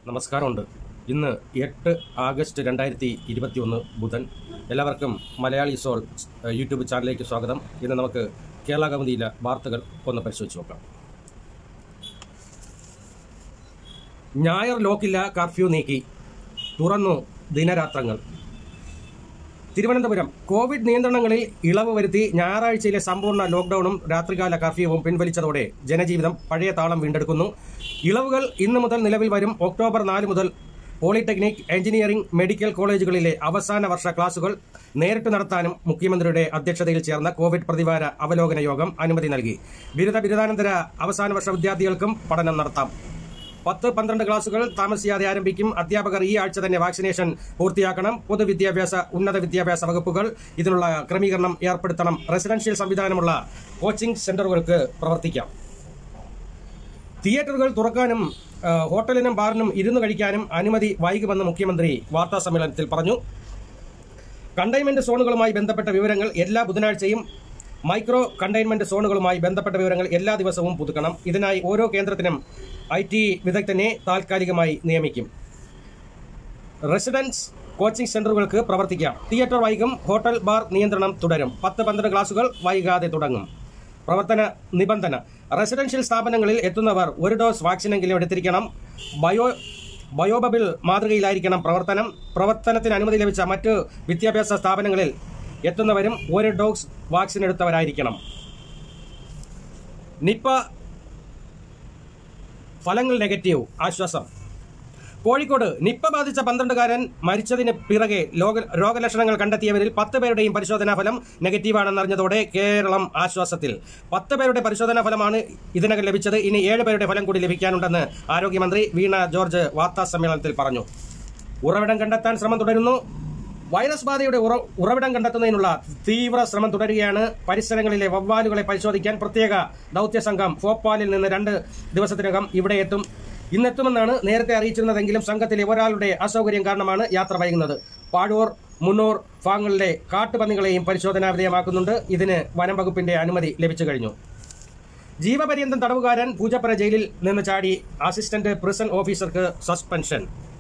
നമസ്കാരമുണ്ട് ഇന്ന് എട്ട് ആഗസ്റ്റ് രണ്ടായിരത്തി ഇരുപത്തി ഒന്ന് ബുധൻ എല്ലാവർക്കും മലയാളി സോൾ ഏഹ്, യൂട്യൂബ് ചാനലിലേക്ക് സ്വാഗതം ഇന്ന് നമുക്ക് കേരള കൗമുദിയിലെ വാർത്തകൾ ഒന്ന് പരിശോധിച്ച് നോക്കാം ഞായർ ലോക്കില്ല കർഫ്യൂ നീക്കി തുറന്നു ദിനരാത്രങ്ങൾ തിരുവനന്തപുരം കോവിഡ് നിയന്ത്രണങ്ങളിൽ ഇളവ് വരുത്തി ഞായറാഴ്ചയിലെ സമ്പൂർണ്ണ ലോക്ഡൌണും രാത്രികാല കർഫ്യൂവും പിൻവലിച്ചതോടെ ജനജീവിതം പഴയ താളം വീണ്ടെടുക്കുന്നു ഇളവുകൾ ഇന്നു മുതൽ നിലവിൽ വരും ഒക്ടോബർ നാല് മുതൽ പോളിടെക്നിക് എഞ്ചിനീയറിംഗ് മെഡിക്കൽ കോളേജുകളിലെ അവസാന വർഷ ക്ലാസുകൾ നേരിട്ട് നടത്താനും മുഖ്യമന്ത്രിയുടെ അധ്യക്ഷതയിൽ ചേർന്ന കോവിഡ് പ്രതിവാര അവലോകന യോഗം അനുമതി നൽകി ബിരുദ ബിരുദാനന്തര അവസാന വർഷ വിദ്യാർത്ഥികൾക്കും പഠനം നടത്താം പത്ത് പന്ത്രണ്ട് ക്ലാസുകൾ താമസിയാതെ ആരംഭിക്കും അധ്യാപകർ ഈ ആഴ്ച തന്നെ വാക്സിനേഷൻ പൂർത്തിയാക്കണം പൊതുവിദ്യാഭ്യാസ ഉന്നത വിദ്യാഭ്യാസ വകുപ്പുകൾ ഇതിനുള്ള ക്രമീകരണം ഏർപ്പെടുത്തണം റെസിഡൻഷ്യൽ സംവിധാനമുള്ള കോച്ചിംഗ് സെന്ററുകൾക്ക് പ്രവർത്തിക്കാം തിയേറ്ററുകൾ തുറക്കാനും ആ, ഹോട്ടലിനും ബാറിനും ഇരുന്ന് കഴിക്കാനും അനുമതി വൈകുമെന്ന് മുഖ്യമന്ത്രി വാർത്താ സമ്മേളനത്തിൽ പറഞ്ഞു കണ്ടെയ്ൻമെന്റ് സോണുകളുമായി ബന്ധപ്പെട്ട വിവരങ്ങൾ എല്ലാ ബുധനാഴ്ചയും മൈക്രോ കണ്ടെയ്ൻമെന്റ് സോണുകളുമായി ബന്ധപ്പെട്ട വിവരങ്ങൾ എല്ലാ ദിവസവും പുതുക്കണം ഇതിനായി ഓരോ കേന്ദ്രത്തിനും ഐ ടി വിദഗ്ധനെ താൽക്കാലികമായി നിയമിക്കും റെസിഡൻസ് കോച്ചിംഗ് സെന്ററുകൾക്ക് പ്രവർത്തിക്കാം തിയേറ്റർ വൈകും ഹോട്ടൽ ബാർ നിയന്ത്രണം തുടരും പത്ത് പന്ത്രണ്ട് ക്ലാസുകൾ വൈകാതെ തുടങ്ങും പ്രവർത്തന നിബന്ധന റെസിഡൻഷ്യൽ സ്ഥാപനങ്ങളിൽ എത്തുന്നവർ ഒരു ഡോസ് വാക്സിനെങ്കിലും എടുത്തിരിക്കണം ബയോ ബയോബബിൾ മാതൃകയിലായിരിക്കണം പ്രവർത്തനം പ്രവർത്തനത്തിന് അനുമതി ലഭിച്ച മറ്റ് വിദ്യാഭ്യാസ സ്ഥാപനങ്ങളിൽ എത്തുന്നവരും ഒരു ഡോസ് വാക്സിൻ എടുത്തവരായിരിക്കണം നിപ്പ ഫലങ്ങൾ നെഗറ്റീവ് ആശ്വാസം കോഴിക്കോട് നിപ്പ ബാധിച്ച പന്ത്രണ്ടുകാരൻ മരിച്ചതിന് പിറകെ ലോക രോഗലക്ഷണങ്ങൾ കണ്ടെത്തിയവരിൽ പത്ത് പേരുടെയും പരിശോധനാ ഫലം നെഗറ്റീവാണെന്നറിഞ്ഞതോടെ കേരളം ആശ്വാസത്തിൽ പത്ത് പേരുടെ പരിശോധനാ ഫലമാണ് ഇതിനകം ലഭിച്ചത് ഇനി ഏഴ് പേരുടെ ഫലം കൂടി ലഭിക്കാനുണ്ടെന്ന് ആരോഗ്യമന്ത്രി വീണ ജോർജ് വാർത്താ സമ്മേളനത്തിൽ പറഞ്ഞു ഉറവിടം കണ്ടെത്താൻ ശ്രമം തുടരുന്നു വൈറസ് ബാധയുടെ ഉറ- ഉറവിടം കണ്ടെത്തുന്നതിനുള്ള തീവ്ര ശ്രമം തുടരുകയാണ് പരിസരങ്ങളിലെ വവ്വാലുകളെ പരിശോധിക്കാൻ പ്രത്യേക ദൗത്യ സംഘം ഭോപ്പാലിൽ നിന്ന് രണ്ട് ദിവസത്തിനകം ഇവിടെ എത്തും ഇന്നെത്തുമെന്നാണ് നേരത്തെ അറിയിച്ചിരുന്നതെങ്കിലും സംഘത്തിലെ ഒരാളുടെ അസൗകര്യം കാരണമാണ് യാത്ര വൈകുന്നത് പാഴൂർ മുന്നൂർ ഭാഗങ്ങളിലെ കാട്ടുപന്നികളെയും പരിശോധനാ വിധേയമാക്കുന്നുണ്ട് ഇതിന് വനം വകുപ്പിന്റെ അനുമതി ലഭിച്ചു കഴിഞ്ഞു ജീവപര്യന്തം തടവുകാരൻ പൂജപ്പുര ജയിലിൽ നിന്ന് ചാടി അസിസ്റ്റന്റ് പ്രിസൺ ഓഫീസർക്ക് സസ്പെൻഷൻ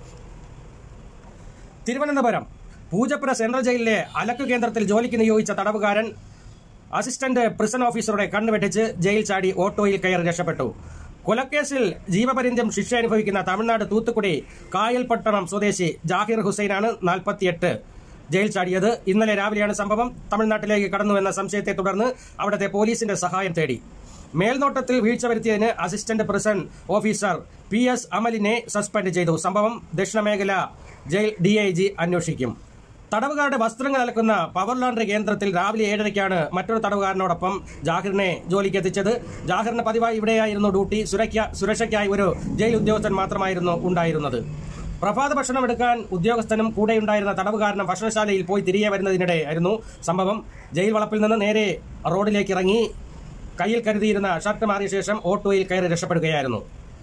തിരുവനന്തപുരം പൂജപ്പുര സെൻട്രൽ ജയിലിലെ അലക്കു കേന്ദ്രത്തിൽ ജോലിക്ക് നിയോഗിച്ച തടവുകാരൻ അസിസ്റ്റന്റ് പ്രിസൺ ഓഫീസറുടെ കണ്ണുവെട്ടിച്ച് ജയിൽ ചാടി ഓട്ടോയിൽ കയറി രക്ഷപ്പെട്ടു കൊലക്കേസിൽ ജീവപര്യന്തം ശിക്ഷ അനുഭവിക്കുന്ന തമിഴ്നാട് തൂത്തുക്കുടി കായൽപട്ടണം സ്വദേശി ജാഹിർ ഹുസൈനാണ് നാൽപ്പത്തിയെട്ട് ജയിൽ ചാടിയത് ഇന്നലെ രാവിലെയാണ് സംഭവം തമിഴ്നാട്ടിലേക്ക് കടന്നുവെന്ന സംശയത്തെ തുടർന്ന് അവിടുത്തെ പോലീസിന്റെ സഹായം തേടി മേൽനോട്ടത്തിൽ വീഴ്ച വരുത്തിയതിന് assistant present officer P S അമലിനെ സസ്പെൻഡ് ചെയ്തു സംഭവം ദക്ഷിണ മേഖല ജയിൽ ഡിഐജി അന്വേഷിക്കും തടവുകാരുടെ വസ്ത്രങ്ങൾ അലക്കുന്ന പവർ ലോണ്ടറി കേന്ദ്രത്തിൽ രാവിലെ ഏഴരയ്ക്കാണ് മറ്റൊരു തടവുകാരനോടൊപ്പം ജാഹിറിനെ ജോലിക്ക് എത്തിച്ചത് ജാഹിറിന് പതിവായി ഇവിടെയായിരുന്നു ഡ്യൂട്ടി സുരക്ഷ സുരക്ഷയ്ക്കായി ഒരു ജയിൽ ഉദ്യോഗസ്ഥൻ മാത്രമായിരുന്നു ഉണ്ടായിരുന്നത് പ്രഭാത ഭക്ഷണം എടുക്കാൻ ഉദ്യോഗസ്ഥനും കൂടെയുണ്ടായിരുന്ന തടവുകാരനും ഭക്ഷണശാലയിൽ പോയി തിരികെ വരുന്നതിനിടെ ആയിരുന്നു സംഭവം ജയിൽ വളപ്പിൽ നിന്ന് നേരെ റോഡിലേക്ക് ഇറങ്ങി കയ്യിൽ കരുതിയിരുന്ന ഷർട്ട് മാറിയ ശേഷം ഓട്ടോയിൽ കയറി രക്ഷപ്പെടുകയായിരുന്നു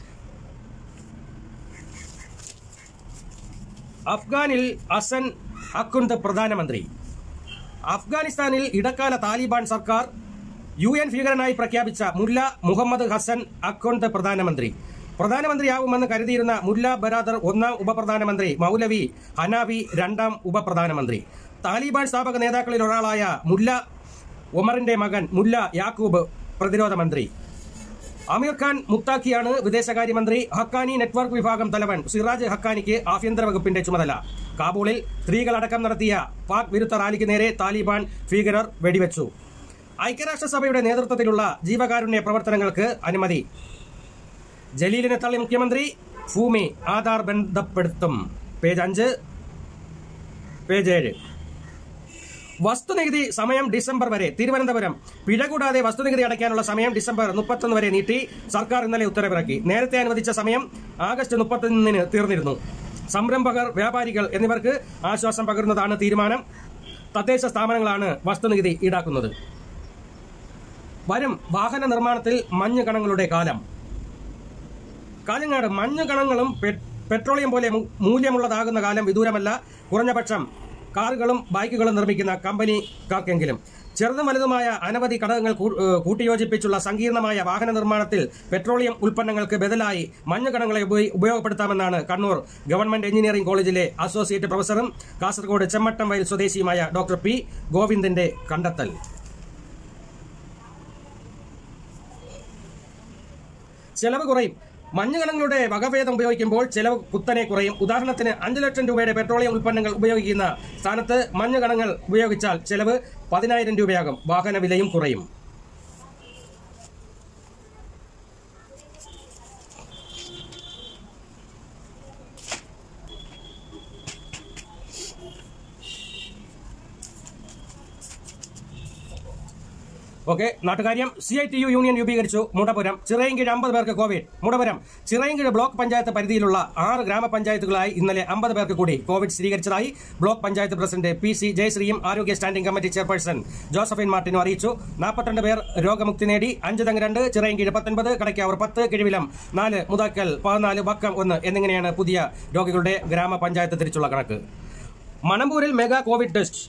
അഫ്ഗാനിൽ അസൻ അക്കുന്ത് പ്രധാനമന്ത്രി അഫ്ഗാനിസ്ഥാനിൽ ഇടക്കാല താലിബാൻ സർക്കാർ യു എൻ ഭീകരനായി പ്രഖ്യാപിച്ച മുല്ല മുഹമ്മദ് ഹസൻ അക്കുന്ത് പ്രധാനമന്ത്രി പ്രധാനമന്ത്രിയാകുമെന്ന് കരുതിയിരുന്ന മുല്ല ബരാദർ ഒന്നാം ഉപപ്രധാനമന്ത്രി മൗലവി ഹനാവി രണ്ടാം ഉപപ്രധാനമന്ത്രി താലിബാൻ സ്ഥാപക നേതാക്കളിൽ ഒരാളായ മുല്ല ഒമറിന്റെ മകൻ മുല്ല യാക്കൂബ് പ്രതിരോധ മന്ത്രി അമീർ ഖാൻ മുത്താഖിയാണ് വിദേശകാര്യമന്ത്രി ഹക്കാനി നെറ്റ്വർക്ക് വിഭാഗം തലവൻ സിറാജ് ഹക്കാനിക്ക് ആഭ്യന്തര വകുപ്പിന്റെ ചുമതല കാബൂളിൽ സ്ത്രീകളടക്കം നടത്തിയ പാക് വിരുദ്ധ റാലിക്ക് നേരെ താലിബാൻ ഭീകരർ വെടിവെച്ചു ഐക്യരാഷ്ട്രസഭയുടെ നേതൃത്വത്തിലുള്ള ജീവകാരുണ്യ പ്രവർത്തനങ്ങൾക്ക് അനുമതി ജലീലിനെ തള്ളി മുഖ്യമന്ത്രി ഭൂമി ആധാർ ബന്ധപ്പെടുത്തും പേജ് അഞ്ച് പേജ് ഏഴ് വസ്തുനികുതി സമയം ഡിസംബർ വരെ തിരുവനന്തപുരം പിഴ കൂടാതെ വസ്തുനികുതി അടയ്ക്കാനുള്ള സമയം ഡിസംബർ മുപ്പത്തൊന്ന് വരെ നീട്ടി സർക്കാർ ഇന്നലെ ഉത്തരവിറക്കി നേരത്തെ അനുവദിച്ച സമയം ആഗസ്റ്റ് മുപ്പത്തൊന്നിന് തീർന്നിരുന്നു സംരംഭകർ വ്യാപാരികൾ എന്നിവർക്ക് ആശ്വാസം പകരുന്നതാണ് തീരുമാനം തദ്ദേശ സ്ഥാപനങ്ങളാണ് വസ്തുനികുതി ഈടാക്കുന്നത് വരും വാഹന നിർമ്മാണത്തിൽ മഞ്ഞ് കണങ്ങളുടെ കാലം കാഞ്ഞങ്ങാട് മഞ്ഞ് കണങ്ങളും പെ- പെട്രോളിയം പോലെ മു- മൂല്യമുള്ളതാകുന്ന കാലം വിദൂരമല്ല കുറഞ്ഞപക്ഷം കാറുകളും ബൈക്കുകളും നിർമ്മിക്കുന്ന കമ്പനിക്കാർക്കെങ്കിലും ചെറുതും വലുതുമായ അനവധി ഘടകങ്ങൾ കൂ- ഏഹ് കൂട്ടിയോജിപ്പിച്ചുള്ള സങ്കീർണമായ വാഹന നിർമ്മാണത്തിൽ പെട്രോളിയം ഉൽപ്പന്നങ്ങൾക്ക് ബദലായി മഞ്ഞുകണങ്ങളെ ഉപയോ- ഉപയോഗപ്പെടുത്താമെന്നാണ് കണ്ണൂർ ഗവൺമെന്റ് എഞ്ചിനീയറിംഗ് കോളേജിലെ അസോസിയേറ്റ് പ്രൊഫസറും കാസർഗോഡ് ചെമ്മട്ടം വയൽ സ്വദേശിയുമായ ഡോക്ടർ പി ഗോവിന്ദന്റെ കണ്ടെത്തൽ ചെലവ് കുറയും മഞ്ഞുകണങ്ങളുടെ വകഭേദം ഉപയോഗിക്കുമ്പോൾ ചെലവ് കുത്തനെ കുറയും ഉദാഹരണത്തിന് അഞ്ചു ലക്ഷം രൂപയുടെ പെട്രോളിയം ഉൽപ്പന്നങ്ങൾ ഉപയോഗിക്കുന്ന സ്ഥാനത്ത് മഞ്ഞുകണങ്ങൾ ഉപയോഗിച്ചാൽ ചെലവ് പതിനായിരം രൂപയാകും വാഹന വിലയും കുറയും ഓക്കെ നാട്ടുകാര്യം C I T U union രൂപീകരിച്ചു മുടപുരം ചിറയൻകീഴ് അമ്പത് പേർക്ക് കോവിഡ് മുടപുരം ചിറയൻകീഴ് ബ്ലോക്ക് പഞ്ചായത്ത് പരിധിയിലുള്ള ആറ് ഗ്രാമപഞ്ചായത്തുകളായി ഇന്നലെ അമ്പത് പേർക്ക് കൂടി കോവിഡ് സ്ഥിരീകരിച്ചതായി block panchayat president P C ജയശ്രീയും ആരോഗ്യ സ്റ്റാൻഡിംഗ് കമ്മിറ്റി ചെയർപേഴ്സൺ ജോസഫിൻ മാർട്ടിനും അറിയിച്ചു നാൽപ്പത്തിരണ്ട് പേർ രോഗമുക്തി നേടി അഞ്ച് തങ്ങ് രണ്ട് ചിറയൻകീഴ് പത്തൊൻപത് കടയ്ക്കാവർ പത്ത് കിഴിവിലം നാല് മുതാക്കൽ പതിനാല് വക്കം ഒന്ന് എന്നിങ്ങനെയാണ് പുതിയ രോഗികളുടെ ഗ്രാമപഞ്ചായത്ത് തിരിച്ചുള്ള കണക്ക് മണമ്പൂരിൽ mega covid test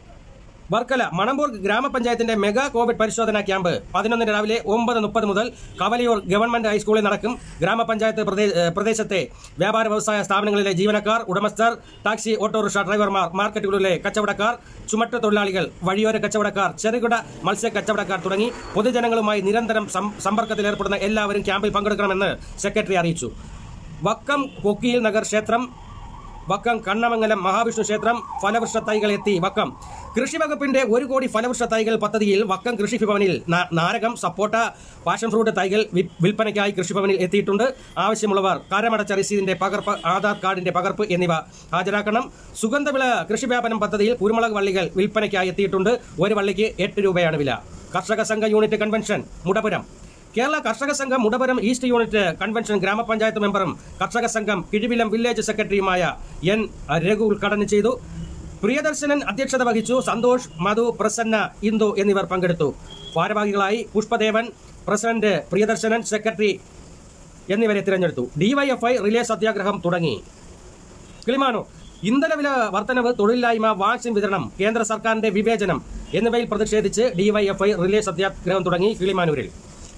Varkala Manamboor ഗ്രാമപഞ്ചായത്തിന്റെ മെഗാ കോവിഡ് പരിശോധനാ ക്യാമ്പ് പതിനൊന്നിന് രാവിലെ ഒമ്പത് മുപ്പത് മുതൽ കവലിയൂർ ഗവൺമെന്റ് ഹൈസ്കൂളിൽ നടക്കും ഗ്രാമപഞ്ചായത്ത് പ്രദേ- ഏഹ് പ്രദേശത്തെ വ്യാപാര വ്യവസായ സ്ഥാപനങ്ങളിലെ ജീവനക്കാർ ഉടമസ്ഥർ ടാക്സി ഓട്ടോറിക്ഷ ഡ്രൈവർമാർ മാർക്കറ്റുകളിലെ കച്ചവടക്കാർ ചുമട്ട് തൊഴിലാളികൾ വഴിയോര കച്ചവടക്കാർ ചെറുകിട മത്സ്യ കച്ചവടക്കാർ തുടങ്ങി പൊതുജനങ്ങളുമായി നിരന്തരം സം- സമ്പർക്കത്തിലേർപ്പെടുന്ന എല്ലാവരും ക്യാമ്പിൽ പങ്കെടുക്കണമെന്ന് സെക്രട്ടറി അറിയിച്ചു വക്കം കൊക്കിയിൽ നഗർ ക്ഷേത്രം വക്കം കണ്ണമംഗലം മഹാവിഷ്ണു ക്ഷേത്രം ഫലവൃക്ഷ തൈകൾ എത്തി വക്കം കൃഷി വകുപ്പിന്റെ ഒരു കോടി ഫലവൃക്ഷ തൈകൾ പദ്ധതിയിൽ വക്കം കൃഷി ഭവനിൽ നാ- നാരകം സപ്പോട്ട പാഷൻ ഫ്രൂട്ട് തൈകൾ വി- വിൽപ്പനയ്ക്കായി കൃഷിഭവനിൽ എത്തിയിട്ടുണ്ട് ആവശ്യമുള്ളവർ കരമടച്ച രസീതിന്റെ പകർപ്പ് ആധാർ കാർഡിന്റെ പകർപ്പ് എന്നിവ ഹാജരാക്കണം സുഗന്ധവിള കൃഷി വ്യാപനം പദ്ധതിയിൽ കുരുമുളക് വള്ളികൾ വിൽപ്പനയ്ക്കായി എത്തിയിട്ടുണ്ട് ഒരു വള്ളിക്ക് എട്ട് രൂപയാണ് വില കർഷക സംഘ യൂണിറ്റ് കൺവെൻഷൻ മുടപുരം കേരള കർഷക സംഘം മുടപുരം ഈസ്റ്റ് യൂണിറ്റ് കൺവെൻഷൻ ഗ്രാമപഞ്ചായത്ത് മെമ്പറും കർഷക സംഘം കിഴിവിലം വില്ലേജ് സെക്രട്ടറിയുമായ എൻ രഘു ഉദ്ഘാടനം ചെയ്തു പ്രിയദർശനൻ അധ്യക്ഷത വഹിച്ചു സന്തോഷ് മധു പ്രസന്ന ഇന്ദു എന്നിവർ പങ്കെടുത്തു ഭാരവാഹികളായി പുഷ്പദേവൻ പ്രസിഡന്റ് പ്രിയദർശനൻ സെക്രട്ടറി എന്നിവരെ തിരഞ്ഞെടുത്തു ഡിവൈഎഫ്ഐ റിലേ സത്യാഗ്രഹം തുടങ്ങി കിളിമാനൂർ ഇന്ധനവില വർധനവ് തൊഴിലില്ലായ്മ വാക്സിൻ വിതരണം കേന്ദ്ര സർക്കാരിന്റെ വിവേചനം എന്നിവയിൽ പ്രതിഷേധിച്ച് ഡിവൈഎഫ്ഐ റിലേ സത്യാഗ്രഹം തുടങ്ങി കിളിമാനൂരിൽ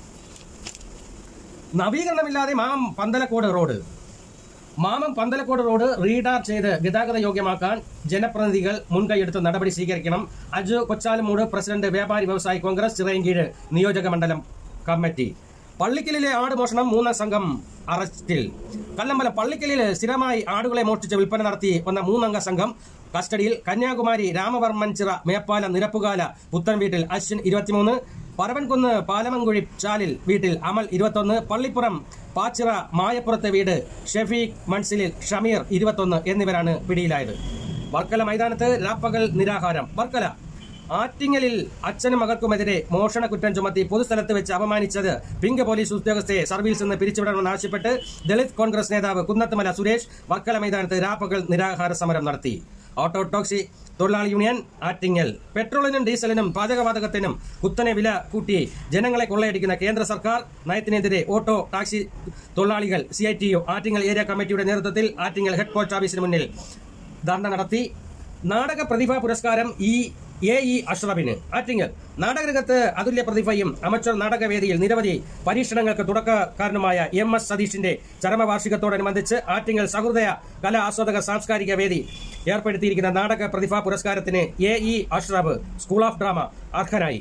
നവീകരണമില്ലാതെ മാം Panthalacode road Mamam Panthalacode road retar ചെയ്ത് ഗതാഗത യോഗ്യമാക്കാൻ ജനപ്രതിനിധികൾ മുൻകൈയെടുത്ത് നടപടി സ്വീകരിക്കണം അജു കൊച്ചാലുമൂട് പ്രസിഡന്റ് വ്യാപാരി വ്യവസായി കോൺഗ്രസ് ചിറയൻകീഴ് നിയോജക മണ്ഡലം കമ്മിറ്റി പള്ളിക്കലിലെ ആട് മോഷണം മൂന്ന് സംഘം അറസ്റ്റിൽ കല്ലമ്പലം പള്ളിക്കലിൽ സ്ഥിരമായി ആടുകളെ മോഷ്ടിച്ച് വിൽപ്പന നടത്തി വന്ന മൂന്നംഗ സംഘം കസ്റ്റഡിയിൽ കന്യാകുമാരി രാമവർമ്മൻചിറ മേപ്പാലം നിരപ്പുകാല പുത്തൻ വീട്ടിൽ അശ്വിൻ ഇരുപത്തിമൂന്ന് പറവൻകുന്ന് പാലമങ്കുഴി ചാലിൽ വീട്ടിൽ അമൽ ഇരുപത്തൊന്ന് പള്ളിപ്പുറം പാച്ചിറ മായപ്പുറത്തെ വീട് ഷെഫീഖ് മൻസിലിൽ ഷമീർ ഇരുപത്തൊന്ന് എന്നിവരാണ് പിടിയിലായത് വർക്കല മൈതാനത്ത് രാപ്പകൽ നിരാഹാരം വർക്കല ആറ്റിങ്ങലിൽ അച്ഛനും മകൾക്കുമെതിരെ മോഷണ കുറ്റം ചുമത്തി പൊതുസ്ഥലത്ത് വെച്ച് അപമാനിച്ചത് പിങ്ക് പോലീസ് ഉദ്യോഗസ്ഥയെ സർവീസിൽ നിന്ന് പിരിച്ചുവിടണമെന്നാവശ്യപ്പെട്ട് ദളിത് കോൺഗ്രസ് നേതാവ് കുന്നത്തുമല സുരേഷ് വർക്കല മൈതാനത്ത് രാപ്പകൽ നിരാഹാര സമരം നടത്തി ഓട്ടോ ടാക്സി തൊഴിലാളി യൂണിയൻ ആറ്റിങ്ങൽ പെട്രോളിനും ഡീസലിനും പാചകവാതകത്തിനും കുത്തനെ വില കൂട്ടി ജനങ്ങളെ കൊള്ളയടിക്കുന്ന കേന്ദ്ര സർക്കാർ നയത്തിനെതിരെ ഓട്ടോ ടാക്സി തൊഴിലാളികൾ C I T U Attingal area കമ്മിറ്റിയുടെ നേതൃത്വത്തിൽ ആറ്റിങ്ങൽ ഹെഡ് പോസ്റ്റ് ഓഫീസിന് മുന്നിൽ ധർണ നടത്തി നാടക പ്രതിഭാ പുരസ്കാരം ഇ എ ഇ അഷ്റഫിന് ആറ്റിങ്ങൽ നാടകരംഗത്ത് അതുല്യ പ്രതിഭയും അമച്ചർ നാടകവേദിയിൽ നിരവധി പരീക്ഷണങ്ങൾക്ക് തുടക്കക്കാരനുമായ എം എസ് സതീഷിന്റെ ചരമവാർഷികത്തോടനുബന്ധിച്ച് ആറ്റിങ്ങൽ സഹൃദയ കലാ ആസ്വാദക സാംസ്കാരിക വേദി ഏർപ്പെടുത്തിയിരിക്കുന്ന നാടക പ്രതിഭാ പുരസ്കാരത്തിന് A E Ashraf school of drama അർഹനായി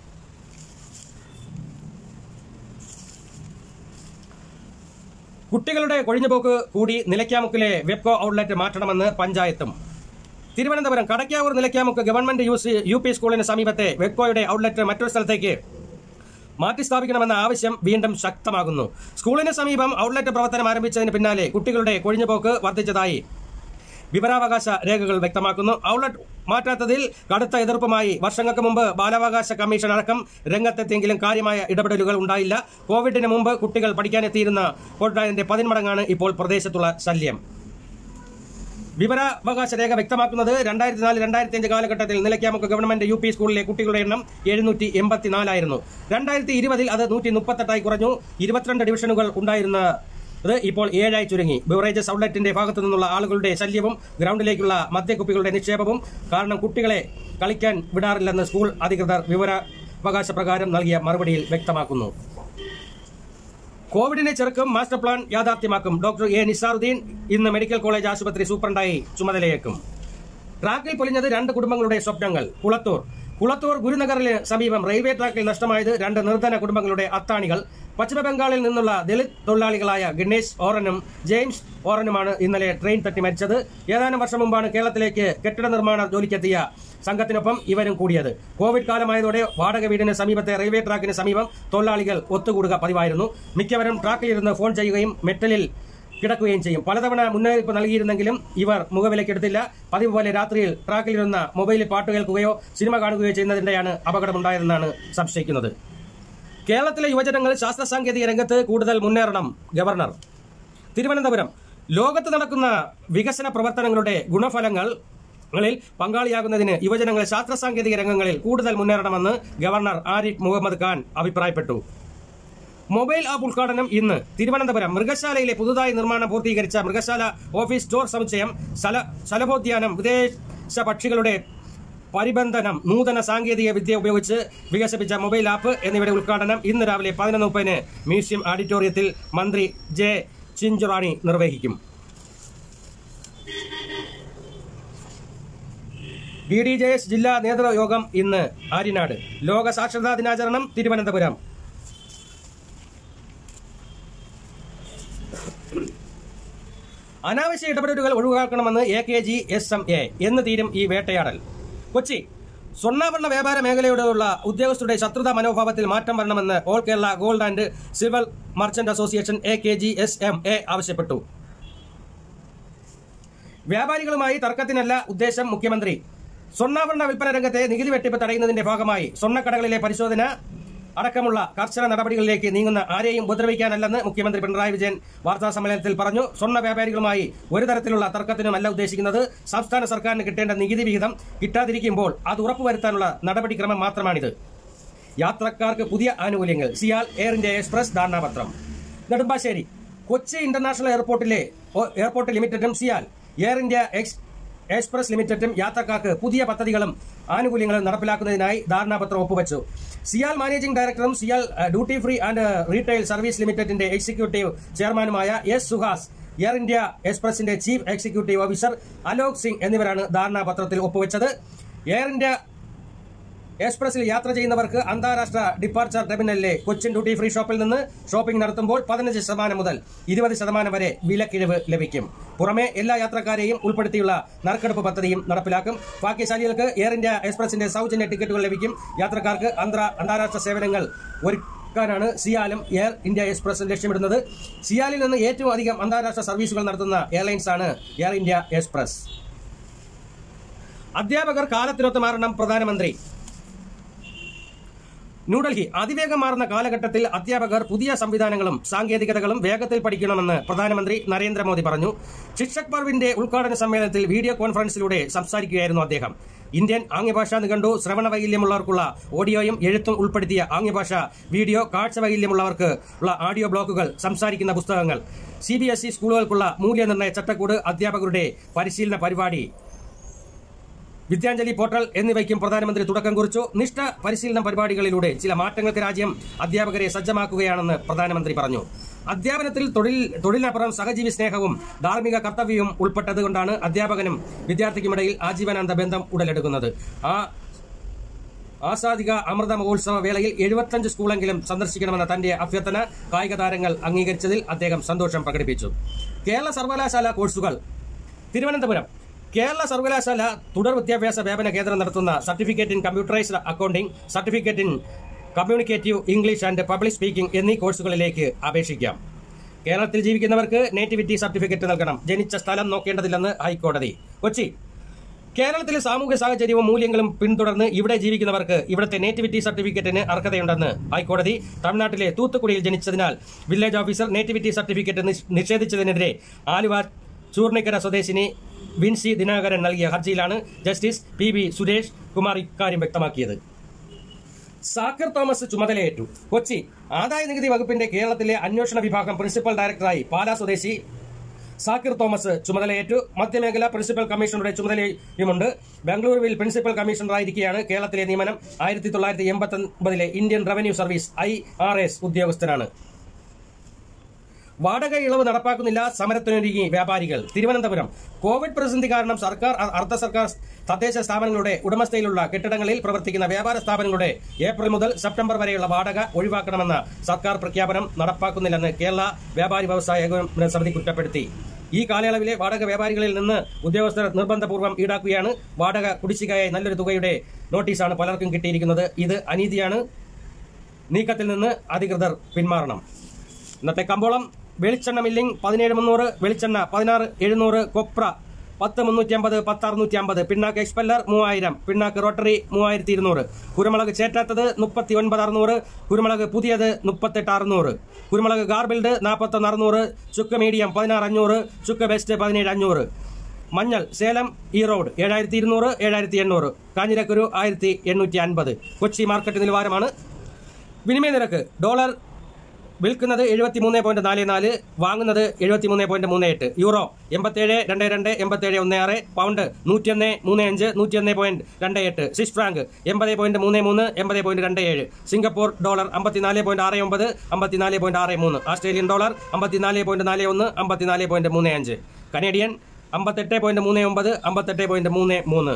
കുട്ടികളുടെ കൊഴിഞ്ഞുപോക്ക് കൂടി നിലയ്ക്കാമുക്കിലെ വെബ്കോ ഔട്ട്ലെറ്റ് മാറ്റണമെന്ന് പഞ്ചായത്തും Thiruvananthapuram Kadakkavoor Nilakkamukku government U C U P സ്കൂളിന് സമീപത്തെ വെബ്കോയുടെ ഔട്ട്ലെറ്റ് മറ്റൊരു സ്ഥലത്തേക്ക് മാറ്റി സ്ഥാപിക്കണമെന്ന ആവശ്യം വീണ്ടും ശക്തമാകുന്നു സ്കൂളിന് സമീപം ഔട്ട്ലെറ്റ് പ്രവർത്തനം ആരംഭിച്ചതിന് പിന്നാലെ കുട്ടികളുടെ കൊഴിഞ്ഞുപോക്ക് വർദ്ധിച്ചതായി വിവരാവകാശ രേഖകൾ വ്യക്തമാക്കുന്നു ഔട്ട്ലെറ്റ് മാറ്റാത്തതിൽ കടുത്ത എതിർപ്പുമായി വർഷങ്ങൾക്ക് മുമ്പ് ബാലാവകാശ കമ്മീഷൻ അടക്കം രംഗത്തെത്തിയെങ്കിലും കാര്യമായ ഇടപെടലുകൾ ഉണ്ടായില്ല കോവിഡിന് മുമ്പ് കുട്ടികൾ പഠിക്കാനെത്തിയിരുന്ന കോട്ടയത്തിന്റെ പതിന്മടങ്ങാണ് ഇപ്പോൾ പ്രദേശത്തുള്ള ശല്യം വിവരാവകാശ രേഖ വ്യക്തമാക്കുന്നത് രണ്ടായിരത്തി നാല് രണ്ടായിരത്തി അഞ്ച് കാലഘട്ടത്തിൽ നിലയ്ക്കാമുക്ക് ഗവൺമെന്റ് യു പി സ്കൂളിലെ കുട്ടികളുടെ എണ്ണം എഴുന്നൂറ്റി എൺപത്തിനാലായിരുന്നു രണ്ടായിരത്തി ഇരുപതിൽ അത് നൂറ്റി മുപ്പത്തെട്ടായി കുറഞ്ഞു ഇരുപത്തിരണ്ട് ഡിവിഷനുകൾ ഉണ്ടായിരുന്ന ഇത് ഇപ്പോൾ ഏഴായി ചുരുങ്ങി ബിവറേജസ് ഔട്ട്ലെറ്റിന്റെ ഭാഗത്തു നിന്നുള്ള ആളുകളുടെ ശല്യവും ഗ്രൗണ്ടിലേക്കുള്ള മദ്യക്കുപ്പികളുടെ നിക്ഷേപവും കാരണം കുട്ടികളെ കളിക്കാൻ വിടാറില്ലെന്ന് സ്കൂൾ അധികൃതർ വിവരാവകാശ പ്രകാരം നൽകിയ മറുപടിയിൽ വ്യക്തമാക്കുന്നു കോവിഡിനെ ചെറുക്കും മാസ്റ്റർ പ്ലാൻ യാഥാർത്ഥ്യമാക്കും ഡോക്ടർ എ നിസാറുദ്ദീൻ ഇന്ന് മെഡിക്കൽ കോളേജ് ആശുപത്രി സൂപ്രണ്ടായി ചുമതലയേക്കും ട്രാക്കിൽ പൊലിഞ്ഞത് രണ്ട് കുടുംബങ്ങളുടെ സ്വപ്നങ്ങൾ കുളത്തൂർ കുളത്തൂർ ഗുരുനഗറിന് സമീപം റെയിൽവേ ട്രാക്കിൽ നഷ്ടമായത് രണ്ട് നിർധന കുടുംബങ്ങളുടെ അത്താണികൾ പശ്ചിമബംഗാളിൽ നിന്നുള്ള ദളിത് തൊഴിലാളികളായ ഗണേഷ് ഓറനും ജെയിംസ് ഓറനുമാണ് ഇന്നലെ ട്രെയിൻ തട്ടി മരിച്ചത് ഏതാനും വർഷം മുമ്പാണ് കേരളത്തിലേക്ക് കെട്ടിട നിർമ്മാണ ജോലിക്കെത്തിയ സംഘത്തിനൊപ്പം ഇവരും കൂടിയത് കോവിഡ് കാലമായതോടെ വാടക വീടിന് സമീപത്തെ റെയിൽവേ ട്രാക്കിന് സമീപം തൊഴിലാളികൾ ഒത്തുകൂടുക പതിവായിരുന്നു മിക്കവരും ട്രാക്കിലിരുന്ന് ഫോൺ ചെയ്യുകയും മെറ്റലിൽ കിടക്കുകയും ചെയ്യും പലതവണ മുന്നറിയിപ്പ് നൽകിയിരുന്നെങ്കിലും ഇവർ മുഖവിലക്കെടുത്തില്ല പതിവ് പോലെ രാത്രിയിൽ ട്രാക്കിലിരുന്ന മൊബൈലിൽ പാട്ട് കേൾക്കുകയോ സിനിമ കാണുകയോ ചെയ്യുന്നതിന്റെയാണ് അപകടമുണ്ടായതെന്നാണ് സംശയിക്കുന്നത് കേരളത്തിലെ യുവജനങ്ങൾ ശാസ്ത്ര സാങ്കേതിക രംഗത്ത് കൂടുതൽ മുന്നേറണം ഗവർണർ തിരുവനന്തപുരം ലോകത്ത് നടക്കുന്ന വികസന പ്രവർത്തനങ്ങളുടെ ഗുണഫലങ്ങൾ ങ്ങളിൽ പങ്കാളിയാകുന്നതിന് യുവജനങ്ങൾ ശാസ്ത്ര സാങ്കേതിക രംഗങ്ങളിൽ കൂടുതൽ മുന്നേറണമെന്ന് ഗവർണർ ആരിഫ് മുഹമ്മദ് ഖാൻ അഭിപ്രായപ്പെട്ടു മൊബൈൽ ആപ്പ് ഉദ്ഘാടനം ഇന്ന് തിരുവനന്തപുരം മൃഗശാലയിലെ പുതുതായി നിർമ്മാണം പൂർത്തീകരിച്ച മൃഗശാല ഓഫീസ് സ്റ്റോർ സമുച്ചയം സ്ഥല സ്ഥലഭോദ്യാനം വിദേശ പക്ഷികളുടെ പരിബന്ധനം നൂതന സാങ്കേതിക വിദ്യ ഉപയോഗിച്ച് വികസിപ്പിച്ച മൊബൈൽ ആപ്പ് എന്നിവയുടെ ഉദ്ഘാടനം ഇന്ന് രാവിലെ പതിനൊന്ന് മുപ്പതിന് മ്യൂസിയം ഓഡിറ്റോറിയത്തിൽ മന്ത്രി ജെ ചിഞ്ചുറാണി നിർവഹിക്കും ബി ഡി ജെ എസ് ജില്ലാ നേതൃയോഗം ഇന്ന് ആര്യനാട് ലോക സാക്ഷരതാ ദിനാചരണം തിരുവനന്തപുരം അനാവശ്യ ഇടപെടലുകൾ ഒഴിവാക്കണമെന്ന് A K G S M A എന്ന് തീരും ഈ വേട്ടയാടൽ കൊച്ചി സ്വർണ്ണാഭരണ വ്യാപാര മേഖലയോടുള്ള ഉദ്യോഗസ്ഥരുടെ ശത്രുതാ മനോഭാവത്തിൽ മാറ്റം വരണമെന്ന് all Kerala gold and silver merchant association A K G S M A ആവശ്യപ്പെട്ടു വ്യാപാരികളുമായി തർക്കത്തിനല്ല ഉദ്ദേശം മുഖ്യമന്ത്രി സ്വർണ്ണാഭരണ വിൽപ്പന രംഗത്തെ നികുതി വെട്ടിപ്പ് തടയുന്നതിന്റെ ഭാഗമായി സ്വർണ്ണക്കടകളിലെ പരിശോധന അടക്കമുള്ള കർശന നടപടികളിലേക്ക് നീങ്ങുന്ന ആരെയും ഉപദ്രവിക്കാനല്ലെന്ന് മുഖ്യമന്ത്രി പിണറായി വിജയൻ വാർത്താ സമ്മേളനത്തിൽ പറഞ്ഞു സ്വർണ്ണ വ്യാപാരികളുമായി ഒരു തരത്തിലുള്ള തർക്കത്തിനുമല്ല ഉദ്ദേശിക്കുന്നത് സംസ്ഥാന സർക്കാരിന് കിട്ടേണ്ട നികുതി വിഹിതം കിട്ടാതിരിക്കുമ്പോൾ അത് ഉറപ്പുവരുത്താനുള്ള നടപടിക്രമം മാത്രമാണിത് യാത്രക്കാർക്ക് പുതിയ ആനുകൂല്യങ്ങൾ സിയാൽ എയർ ഇന്ത്യ എക്സ്പ്രസ് ധാരണാപത്രം നെടുമ്പാശ്ശേരി കൊച്ചി ഇന്റർനാഷണൽ എയർപോർട്ടിലെ ഓ- എയർപോർട്ട് ലിമിറ്റഡും CIAL Air India ex Express ലിമിറ്റഡും യാത്രക്കാർക്ക് പുതിയ പദ്ധതികളും ആനുകൂല്യങ്ങളും നടപ്പിലാക്കുന്നതിനായി ധാരണാപത്രം ഒപ്പുവച്ചു സിയാൽ മാനേജിംഗ് ഡയറക്ടറും CIAL ah, duty free and retail service ലിമിറ്റഡിന്റെ എക്സിക്യൂട്ടീവ് ചെയർമാനുമായ എസ് സുഹാസ് എയർ ഇന്ത്യ എക്സ്പ്രസിന്റെ chief executive officer Alok Singh എന്നിവരാണ് ധാരണാപത്രത്തിൽ ഒപ്പുവെച്ചത് എയർ ഇന്ത്യ എക്സ്പ്രസിൽ യാത്ര ചെയ്യുന്നവർക്ക് അന്താരാഷ്ട്ര ഡിപ്പാർച്ചർ ടെർമിനലിലെ കൊച്ചിൻ ഡ്യൂട്ടി ഫ്രീ ഷോപ്പിൽ നിന്ന് ഷോപ്പിംഗ് നടത്തുമ്പോൾ പതിനഞ്ച് ശതമാനം മുതൽ ഇരുപത് ശതമാനം വരെ വിലക്കിഴിവ് ലഭിക്കും പുറമെ എല്ലാ യാത്രക്കാരെയും ഉൾപ്പെടുത്തിയുള്ള നറുക്കെടുപ്പ് പദ്ധതിയും നടപ്പിലാക്കും ഭാഗ്യശാലികൾക്ക് എയർ ഇന്ത്യ എക്സ്പ്രസിന്റെ സൗജന്യ ടിക്കറ്റുകൾ ലഭിക്കും യാത്രക്കാർക്ക് അന്ത്ര- അന്താരാഷ്ട്ര സേവനങ്ങൾ ഒരുക്കാനാണ് സിയാലും എയർ ഇന്ത്യ എക്സ്പ്രസ് ലക്ഷ്യമിടുന്നത് സിയാലിൽ നിന്ന് ഏറ്റവും അധികം അന്താരാഷ്ട്ര സർവീസുകൾ നടത്തുന്ന എയർലൈൻസാണ് എയർ ഇന്ത്യ എക്സ്പ്രസ് അധ്യാപകർ കാലത്തിനൊത്ത് മാറണം പ്രധാനമന്ത്രി ന്യൂഡൽഹി അതിവേഗം മാറുന്ന കാലഘട്ടത്തിൽ അധ്യാപകർ പുതിയ സംവിധാനങ്ങളും സാങ്കേതികതകളും വേഗത്തിൽ പഠിക്കണമെന്ന് പ്രധാനമന്ത്രി നരേന്ദ്രമോദി പറഞ്ഞു ശിക്ഷക് പർവിന്റെ ഉദ്ഘാടന സമ്മേളനത്തിൽ വീഡിയോ കോൺഫറൻസിലൂടെ സംസാരിക്കുകയായിരുന്നു അദ്ദേഹം ഇന്ത്യൻ ആംഗ്യഭാഷാ നിഘണ്ടു ശ്രവണ വൈകല്യമുള്ളവർക്കുള്ള ഓഡിയോയും എഴുത്തും ഉൾപ്പെടുത്തിയ ആംഗ്യഭാഷ വീഡിയോ കാഴ്ച വൈകല്യമുള്ളവർക്ക് ഉള്ള ഓഡിയോ ബ്ലോക്കുകൾ സംസാരിക്കുന്ന പുസ്തകങ്ങൾ സി ബി എസ് ഇ സ്കൂളുകൾക്കുള്ള മൂല്യനിർണ്ണയ ചട്ടക്കൂട് അധ്യാപകരുടെ പരിശീലന പരിപാടി വിദ്യാഞ്ജലി പോർട്ടൽ എന്നിവയ്ക്കും പ്രധാനമന്ത്രി തുടക്കം കുറിച്ചു നിഷ്ഠ പരിശീലന പരിപാടികളിലൂടെ ചില മാറ്റങ്ങൾക്ക് രാജ്യം അധ്യാപകരെ സജ്ജമാക്കുകയാണെന്ന് പ്രധാനമന്ത്രി പറഞ്ഞു അധ്യാപനത്തിൽ തൊഴിൽ തൊഴിലിനപ്പുറം സഹജീവി സ്നേഹവും ധാർമ്മിക കർത്തവ്യവും ഉൾപ്പെട്ടതുകൊണ്ടാണ് അധ്യാപകനും വിദ്യാർത്ഥിക്കുമിടയിൽ ആജീവനാന്ത ബന്ധം ഉടലെടുക്കുന്നത് ആ ആസാദിക അമൃത മഹോത്സവ വേളയിൽ എഴുപത്തഞ്ച് സ്കൂളെങ്കിലും സന്ദർശിക്കണമെന്ന തന്റെ അഭ്യർത്ഥന കായിക താരങ്ങൾ അംഗീകരിച്ചതിൽ അദ്ദേഹം സന്തോഷം പ്രകടിപ്പിച്ചു കേരള സർവകലാശാല കോഴ്സുകൾ തിരുവനന്തപുരം കേരള സർവകലാശാല തുടർ വിദ്യാഭ്യാസ വ്യാപന കേന്ദ്രം നടത്തുന്ന certificate in computerised accounting certificate in communicative English and public speaking എന്നീ കോഴ്സുകളിലേക്ക് അപേക്ഷിക്കാം കേരളത്തിൽ ജീവിക്കുന്നവർക്ക് നേറ്റിവിറ്റി സർട്ടിഫിക്കറ്റ് നൽകണം ജനിച്ച സ്ഥലം നോക്കേണ്ടതില്ലെന്ന് ഹൈക്കോടതി കൊച്ചി കേരളത്തിലെ സാമൂഹ്യ സാഹചര്യവും മൂല്യങ്ങളും പിന്തുടർന്ന് ഇവിടെ ജീവിക്കുന്നവർക്ക് ഇവിടുത്തെ നേറ്റിവിറ്റി സർട്ടിഫിക്കറ്റിന് അർഹതയുണ്ടെന്ന് ഹൈക്കോടതി തമിഴ്നാട്ടിലെ തൂത്തുക്കുടിയിൽ ജനിച്ചതിനാൽ വില്ലേജ് ഓഫീസർ നേറ്റിവിറ്റി സർട്ടിഫിക്കറ്റ് നിഷ്- നിഷേധിച്ചതിനെതിരെ ആലുവ ചൂർണിക്കര സ്വദേശിനി വിൻസി ദിനാകരൻ നൽകിയ ഹർജിയിലാണ് justice P B Suresh Kumar ഇക്കാര്യം വ്യക്തമാക്കിയത് സാക്കിർ തോമസ് ചുമതലയേറ്റു കൊച്ചി ആദായ നികുതി വകുപ്പിന്റെ കേരളത്തിലെ അന്വേഷണ വിഭാഗം പ്രിൻസിപ്പൽ ഡയറക്ടറായി പാലാ സ്വദേശി സാക്കിർ തോമസ് ചുമതലയേറ്റു മധ്യമേഖല പ്രിൻസിപ്പൽ കമ്മീഷണറുടെ ചുമതലയുമുണ്ട് ബംഗളൂരുവിൽ പ്രിൻസിപ്പൽ കമ്മീഷണറായിരിക്കെയാണ് കേരളത്തിലെ നിയമനം ആയിരത്തി തൊള്ളായിരത്തി എൺപത്തി ഒമ്പതിലെ Indian revenue service I R S ഉദ്യോഗസ്ഥനാണ് വാടക ഇളവ് നടപ്പാക്കുന്നില്ല സമരത്തിനൊരുങ്ങി വ്യാപാരികൾ തിരുവനന്തപുരം കോവിഡ് പ്രതിസന്ധി കാരണം സർക്കാർ അ- അർദ്ധ സർക്കാർ തദ്ദേശ സ്ഥാപനങ്ങളുടെ ഉടമസ്ഥയിലുള്ള കെട്ടിടങ്ങളിൽ പ്രവർത്തിക്കുന്ന വ്യാപാര സ്ഥാപനങ്ങളുടെ ഏപ്രിൽ മുതൽ സെപ്റ്റംബർ വരെയുള്ള വാടക ഒഴിവാക്കണമെന്ന സർക്കാർ പ്രഖ്യാപനം നടപ്പാക്കുന്നില്ലെന്ന് കേരള വ്യാപാരി വ്യവസായ ഏകോപന സമിതി കുറ്റപ്പെടുത്തി ഈ കാലയളവിലെ വാടക വ്യാപാരികളിൽ നിന്ന് ഉദ്യോഗസ്ഥർ നിർബന്ധപൂർവ്വം ഈടാക്കുകയാണ് വാടക കുടിശ്ശികയായി നല്ലൊരു തുകയുടെ നോട്ടീസാണ് പലർക്കും കിട്ടിയിരിക്കുന്നത് ഇത് അനീതിയാണ് നീക്കത്തിൽ നിന്ന് അധികൃതർ പിന്മാറണം ഇന്നത്തെ കമ്പോളം വെളിച്ചെണ്ണ മില്ലിംഗ് പതിനേഴ് മുന്നൂറ് വെളിച്ചെണ്ണ പതിനാറ് എഴുന്നൂറ് കൊപ്ര പത്ത് മുന്നൂറ്റി അമ്പത് പത്ത് അറുന്നൂറ്റി അമ്പത് പിണ്ണാക്ക് എക്സ്പെല്ലർ മൂവായിരം പിണ്ണാക്ക് റോട്ടറി മൂവായിരത്തി ഇരുന്നൂറ് കുരുമുളക് ചേറ്റാത്തത് മുപ്പത്തി ഒൻപത് അറുന്നൂറ് കുരുമുളക് പുതിയത് മുപ്പത്തെട്ട് അറുന്നൂറ് കുരുമുളക് ഗാർബിൾഡ് നാൽപ്പത്തൊന്ന് അറുന്നൂറ് ചുക്ക് മീഡിയം പതിനാറ് അഞ്ഞൂറ് ചുക്ക് ബെസ്റ്റ് പതിനേഴ് അഞ്ഞൂറ് മഞ്ഞൾ സേലം ഈറോഡ് ഏഴായിരത്തി ഇരുന്നൂറ് ഏഴായിരത്തി എണ്ണൂറ് കാഞ്ഞിരക്കുരു ആയിരത്തി എണ്ണൂറ്റി അൻപത് കൊച്ചി മാർക്കറ്റ് നിലവാരമാണ് വിനിമയ നിരക്ക് ഡോളർ വിൽക്കുന്നത് എഴുപത്തി മൂന്ന് പോയിന്റ് നാല് നാല് വാങ്ങുന്നത് എഴുപത്തി മൂന്ന് പോയിന്റ് മൂന്ന് എട്ട് യൂറോ എൺപത്തേഴ് രണ്ട് രണ്ട് എൺപത്തേഴ് ഒന്ന് ആറ് പൗണ്ട് നൂറ്റിയൊന്ന് മൂന്ന് അഞ്ച് നൂറ്റിയൊന്ന് പോയിന്റ് രണ്ട് എട്ട് സ്വിസ് ഫ്രാങ്ക് എൺപത് പോയിന്റ് മൂന്ന് മൂന്ന് എൺപത് പോയിന്റ് രണ്ട് ഏഴ് സിംഗപ്പൂർ ഡോളർ അമ്പത്തിനാല് പോയിന്റ് ആറ് ഒമ്പത് അമ്പത്തിനാല് പോയിന്റ് ആറ് മൂന്ന് ഓസ്ട്രേലിയൻ ഡോളർ അമ്പത്തിനാല് പോയിന്റ് നാല് ഒന്ന് അമ്പത്തിനാല് പോയിന്റ് മൂന്ന് അഞ്ച് കനേഡിയൻ അമ്പത്തെട്ട് പോയിന്റ് മൂന്ന് ഒമ്പത് അമ്പത്തെട്ട് പോയിന്റ് മൂന്ന് മൂന്ന്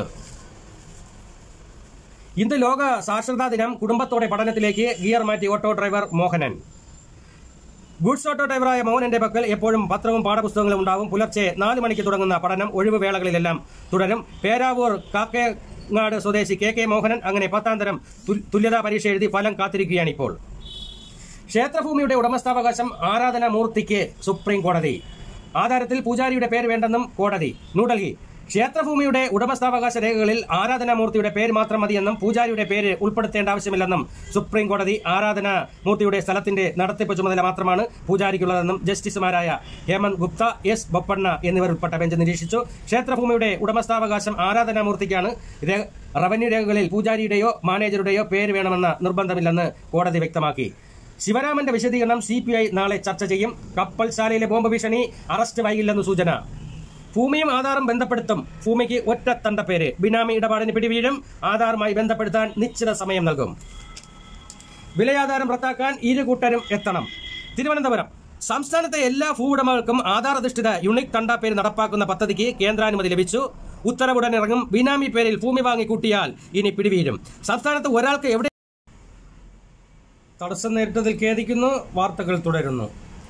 ഇന്ന് ലോക സാക്ഷരതാ ദിനം കുടുംബത്തോടെ പഠനത്തിലേക്ക് ഗിയർ മാറ്റി auto driver Mohanan goods auto ഡ്രൈവറായ മോഹനന്റെ പക്കൽ എപ്പോഴും പത്രവും പാഠപുസ്തകങ്ങളും ഉണ്ടാവും പുലർച്ചെ നാല് മണിക്ക് തുടങ്ങുന്ന പഠനം ഒഴിവ് വേളകളിലെല്ലാം തുടരും പേരാവൂർ കാക്കേങ്ങാട് സ്വദേശി കെ കെ മോഹനൻ അങ്ങനെ പത്താം തരം തു- തുല്യതാ പരീക്ഷ എഴുതി ഫലം കാത്തിരിക്കുകയാണിപ്പോൾ ക്ഷേത്രഭൂമിയുടെ ഉടമസ്ഥാവകാശം ആരാധനാമൂർത്തിക്ക് സുപ്രീം കോടതി ആധാരത്തിൽ പൂജാരിയുടെ പേര് വേണ്ടെന്നും കോടതി ന്യൂഡൽഹി ക്ഷേത്രഭൂമിയുടെ ഉടമസ്ഥാവകാശ രേഖകളിൽ ആരാധനാമൂർത്തിയുടെ പേര് മാത്രം മതിയെന്നും പൂജാരിയുടെ പേര് ഉൾപ്പെടുത്തേണ്ട ആവശ്യമില്ലെന്നും സുപ്രീം കോടതി ആരാധനാമൂർത്തിയുടെ സ്ഥലത്തിന്റെ നടത്തിപ്പ് ചുമതല മാത്രമാണ് പൂജാരിക്കുള്ളതെന്നും ജസ്റ്റിസുമാരായ ഹേമന്ത് ഗുപ്ത എസ് ബൊപ്പണ്ണ എന്നിവർ ഉൾപ്പെട്ട ബെഞ്ച് നിരീക്ഷിച്ചു ക്ഷേത്രഭൂമിയുടെ ഉടമസ്ഥാവകാശം ആരാധനാമൂർത്തിക്കാണ് രേ- റവന്യൂ രേഖകളിൽ പൂജാരിയുടെയോ മാനേജറുടെയോ പേര് വേണമെന്ന നിർബന്ധമില്ലെന്ന് കോടതി വ്യക്തമാക്കി ശിവരാമന്റെ വിശദീകരണം സി പി ഐ നാളെ ചർച്ച ചെയ്യും കപ്പൽശാലയിലെ ബോംബ് ഭീഷണി അറസ്റ്റ് വൈകില്ലെന്ന് സൂചന ഭൂമിയും ആധാറും ബന്ധപ്പെടുത്തും ഭൂമിക്ക് ഒറ്റ തണ്ടപ്പേര് ബിനാമി ഇടപാടിന് പിടിവീഴും ആധാറുമായി ബന്ധപ്പെടുത്താൻ നിശ്ചിത സമയം നൽകും വിലയാധാരം റദ്ദാക്കാൻ ഇരു കൂട്ടരും എത്തണം തിരുവനന്തപുരം സംസ്ഥാനത്തെ എല്ലാ ഭൂവുടമകൾക്കും ആധാർ അധിഷ്ഠിത യുണിക് തണ്ടാപ്പേര് നടപ്പാക്കുന്ന പദ്ധതിക്ക് കേന്ദ്രാനുമതി ലഭിച്ചു ഉത്തരവുടൻ ഇറങ്ങും ബിനാമി പേരിൽ ഭൂമി വാങ്ങി കൂട്ടിയാൽ ഇനി പിടിവീഴും സംസ്ഥാനത്ത് ഒരാൾക്ക് എവിടെ തടസ്സം നേരിട്ടതിൽ ഖേദിക്കുന്നു വാർത്തകൾ തുടരുന്നു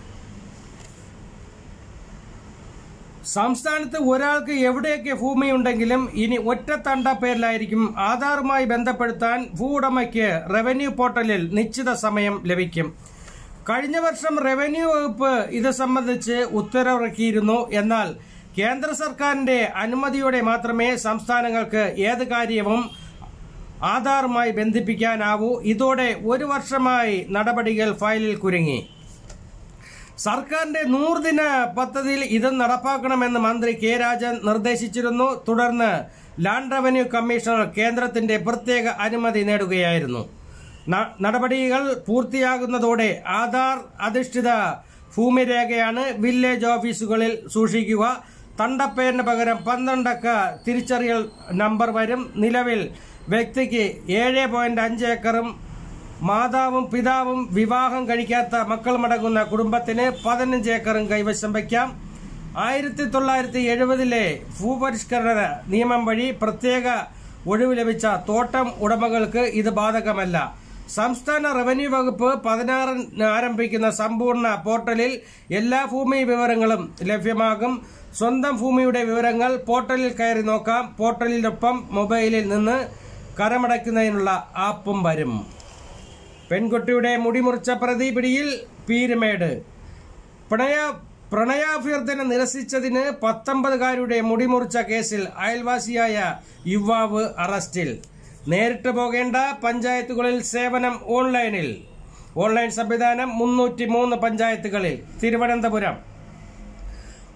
സംസ്ഥാനത്ത് ഒരാൾക്ക് എവിടെയൊക്കെ ഭൂമിയുണ്ടെങ്കിലും ഇനി ഒറ്റ തണ്ട പേരിലായിരിക്കും ആധാറുമായി ബന്ധപ്പെടുത്താൻ ഭൂവുടമയ്ക്ക് റവന്യൂ പോർട്ടലിൽ നിശ്ചിത സമയം ലഭിക്കും കഴിഞ്ഞ വർഷം റവന്യൂ വകുപ്പ് ഇത് സംബന്ധിച്ച് ഉത്തരവിറക്കിയിരുന്നു എന്നാൽ കേന്ദ്ര സർക്കാരിന്റെ അനുമതിയോടെ മാത്രമേ സംസ്ഥാനങ്ങൾക്ക് ഏത് കാര്യവും ആധാറുമായി ബന്ധിപ്പിക്കാനാവൂ ഇതോടെ ഒരു വർഷമായി നടപടികൾ ഫയലിൽ കുരുങ്ങി സർക്കാരിന്റെ നൂറുദിന പദ്ധതിയിൽ ഇത് നടപ്പാക്കണമെന്ന് മന്ത്രി കെ രാജൻ നിർദ്ദേശിച്ചിരുന്നു തുടർന്ന് ലാൻഡ് റവന്യൂ കമ്മീഷണർ കേന്ദ്രത്തിന്റെ പ്രത്യേക അനുമതി നേടുകയായിരുന്നു ന- നടപടികൾ പൂർത്തിയാകുന്നതോടെ ആധാർ അധിഷ്ഠിത ഭൂമിരേഖയാണ് വില്ലേജ് ഓഫീസുകളിൽ സൂക്ഷിക്കുക തണ്ടപ്പേരിന് പകരം പന്ത്രണ്ടക്ക തിരിച്ചറിയൽ നമ്പർ വരും നിലവിൽ വ്യക്തിക്ക് ഏഴ് പോയിന്റ് അഞ്ച് ഏക്കറും മാതാവും പിതാവും വിവാഹം കഴിക്കാത്ത മക്കളുമടങ്ങുന്ന കുടുംബത്തിന് പതിനഞ്ച് ഏക്കറും കൈവശം വയ്ക്കാം ആയിരത്തി തൊള്ളായിരത്തി എഴുപതിലെ ഭൂപരിഷ്കരണ നിയമം വഴി പ്രത്യേക ഒഴിവ് ലഭിച്ച തോട്ടം ഉടമകൾക്ക് ഇത് ബാധകമല്ല സംസ്ഥാന റവന്യൂ വകുപ്പ് പതിനാറിന് ആരംഭിക്കുന്ന സമ്പൂർണ്ണ പോർട്ടലിൽ എല്ലാ ഭൂമി വിവരങ്ങളും ലഭ്യമാകും സ്വന്തം ഭൂമിയുടെ വിവരങ്ങൾ പോർട്ടലിൽ കയറി നോക്കാം പോർട്ടലിനൊപ്പം മൊബൈലിൽ നിന്ന് കരമടയ്ക്കുന്നതിനുള്ള ആപ്പും വരും പെൺകുട്ടിയുടെ മുടിമുറിച്ച പ്രതി പിടിയിൽ പീരുമേട് പ്രണയ പ്രണയാഭ്യർത്ഥന നിരസിച്ചതിന് പത്തൊമ്പതുകാരുടെ മുടിമുറിച്ച കേസിൽ അയൽവാസിയായ യുവാവ് അറസ്റ്റിൽ നേരിട്ട് പോകേണ്ട പഞ്ചായത്തുകളിൽ സേവനം ഓൺലൈനിൽ ഓൺലൈൻ സംവിധാനം മുന്നൂറ്റി മൂന്ന് പഞ്ചായത്തുകളിൽ തിരുവനന്തപുരം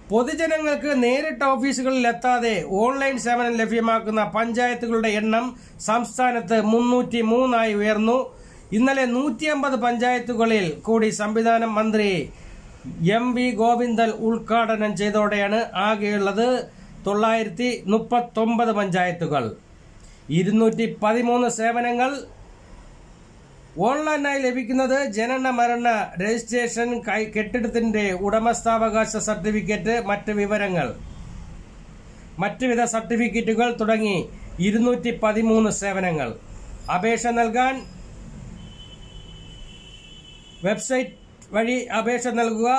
പൊതുജനങ്ങൾക്ക് നേരിട്ട് ഓഫീസുകളിൽ എത്താതെ ഓൺലൈൻ സേവനം ലഭ്യമാക്കുന്ന പഞ്ചായത്തുകളുടെ എണ്ണം സംസ്ഥാനത്ത് മുന്നൂറ്റി മൂന്നായി ഉയർന്നു ഇന്നലെ നൂറ്റി അമ്പത് പഞ്ചായത്തുകളിൽ കൂടി സംവിധാനം മന്ത്രി എം വി ഗോവിന്ദൻ ഉദ്ഘാടനം ചെയ്തോടെയാണ് ആകെയുള്ളത് തൊള്ളായിരത്തി മുപ്പത്തൊമ്പത് പഞ്ചായത്തുകൾ ഇരുന്നൂറ്റി പതിമൂന്ന് സേവനങ്ങൾ ഓൺലൈനായി ലഭിക്കുന്നത് ജനന മരണ രജിസ്ട്രേഷൻ കൈ- കെട്ടിടത്തിന്റെ ഉടമസ്ഥാവകാശ സർട്ടിഫിക്കറ്റ് മറ്റ് വിവരങ്ങൾ മറ്റ് വിധ സർട്ടിഫിക്കറ്റുകൾ തുടങ്ങി ഇരുന്നൂറ്റി പതിമൂന്ന് സേവനങ്ങൾ അപേക്ഷ നൽകാൻ വെബ്സൈറ്റ് വഴി അപേക്ഷ നൽകുക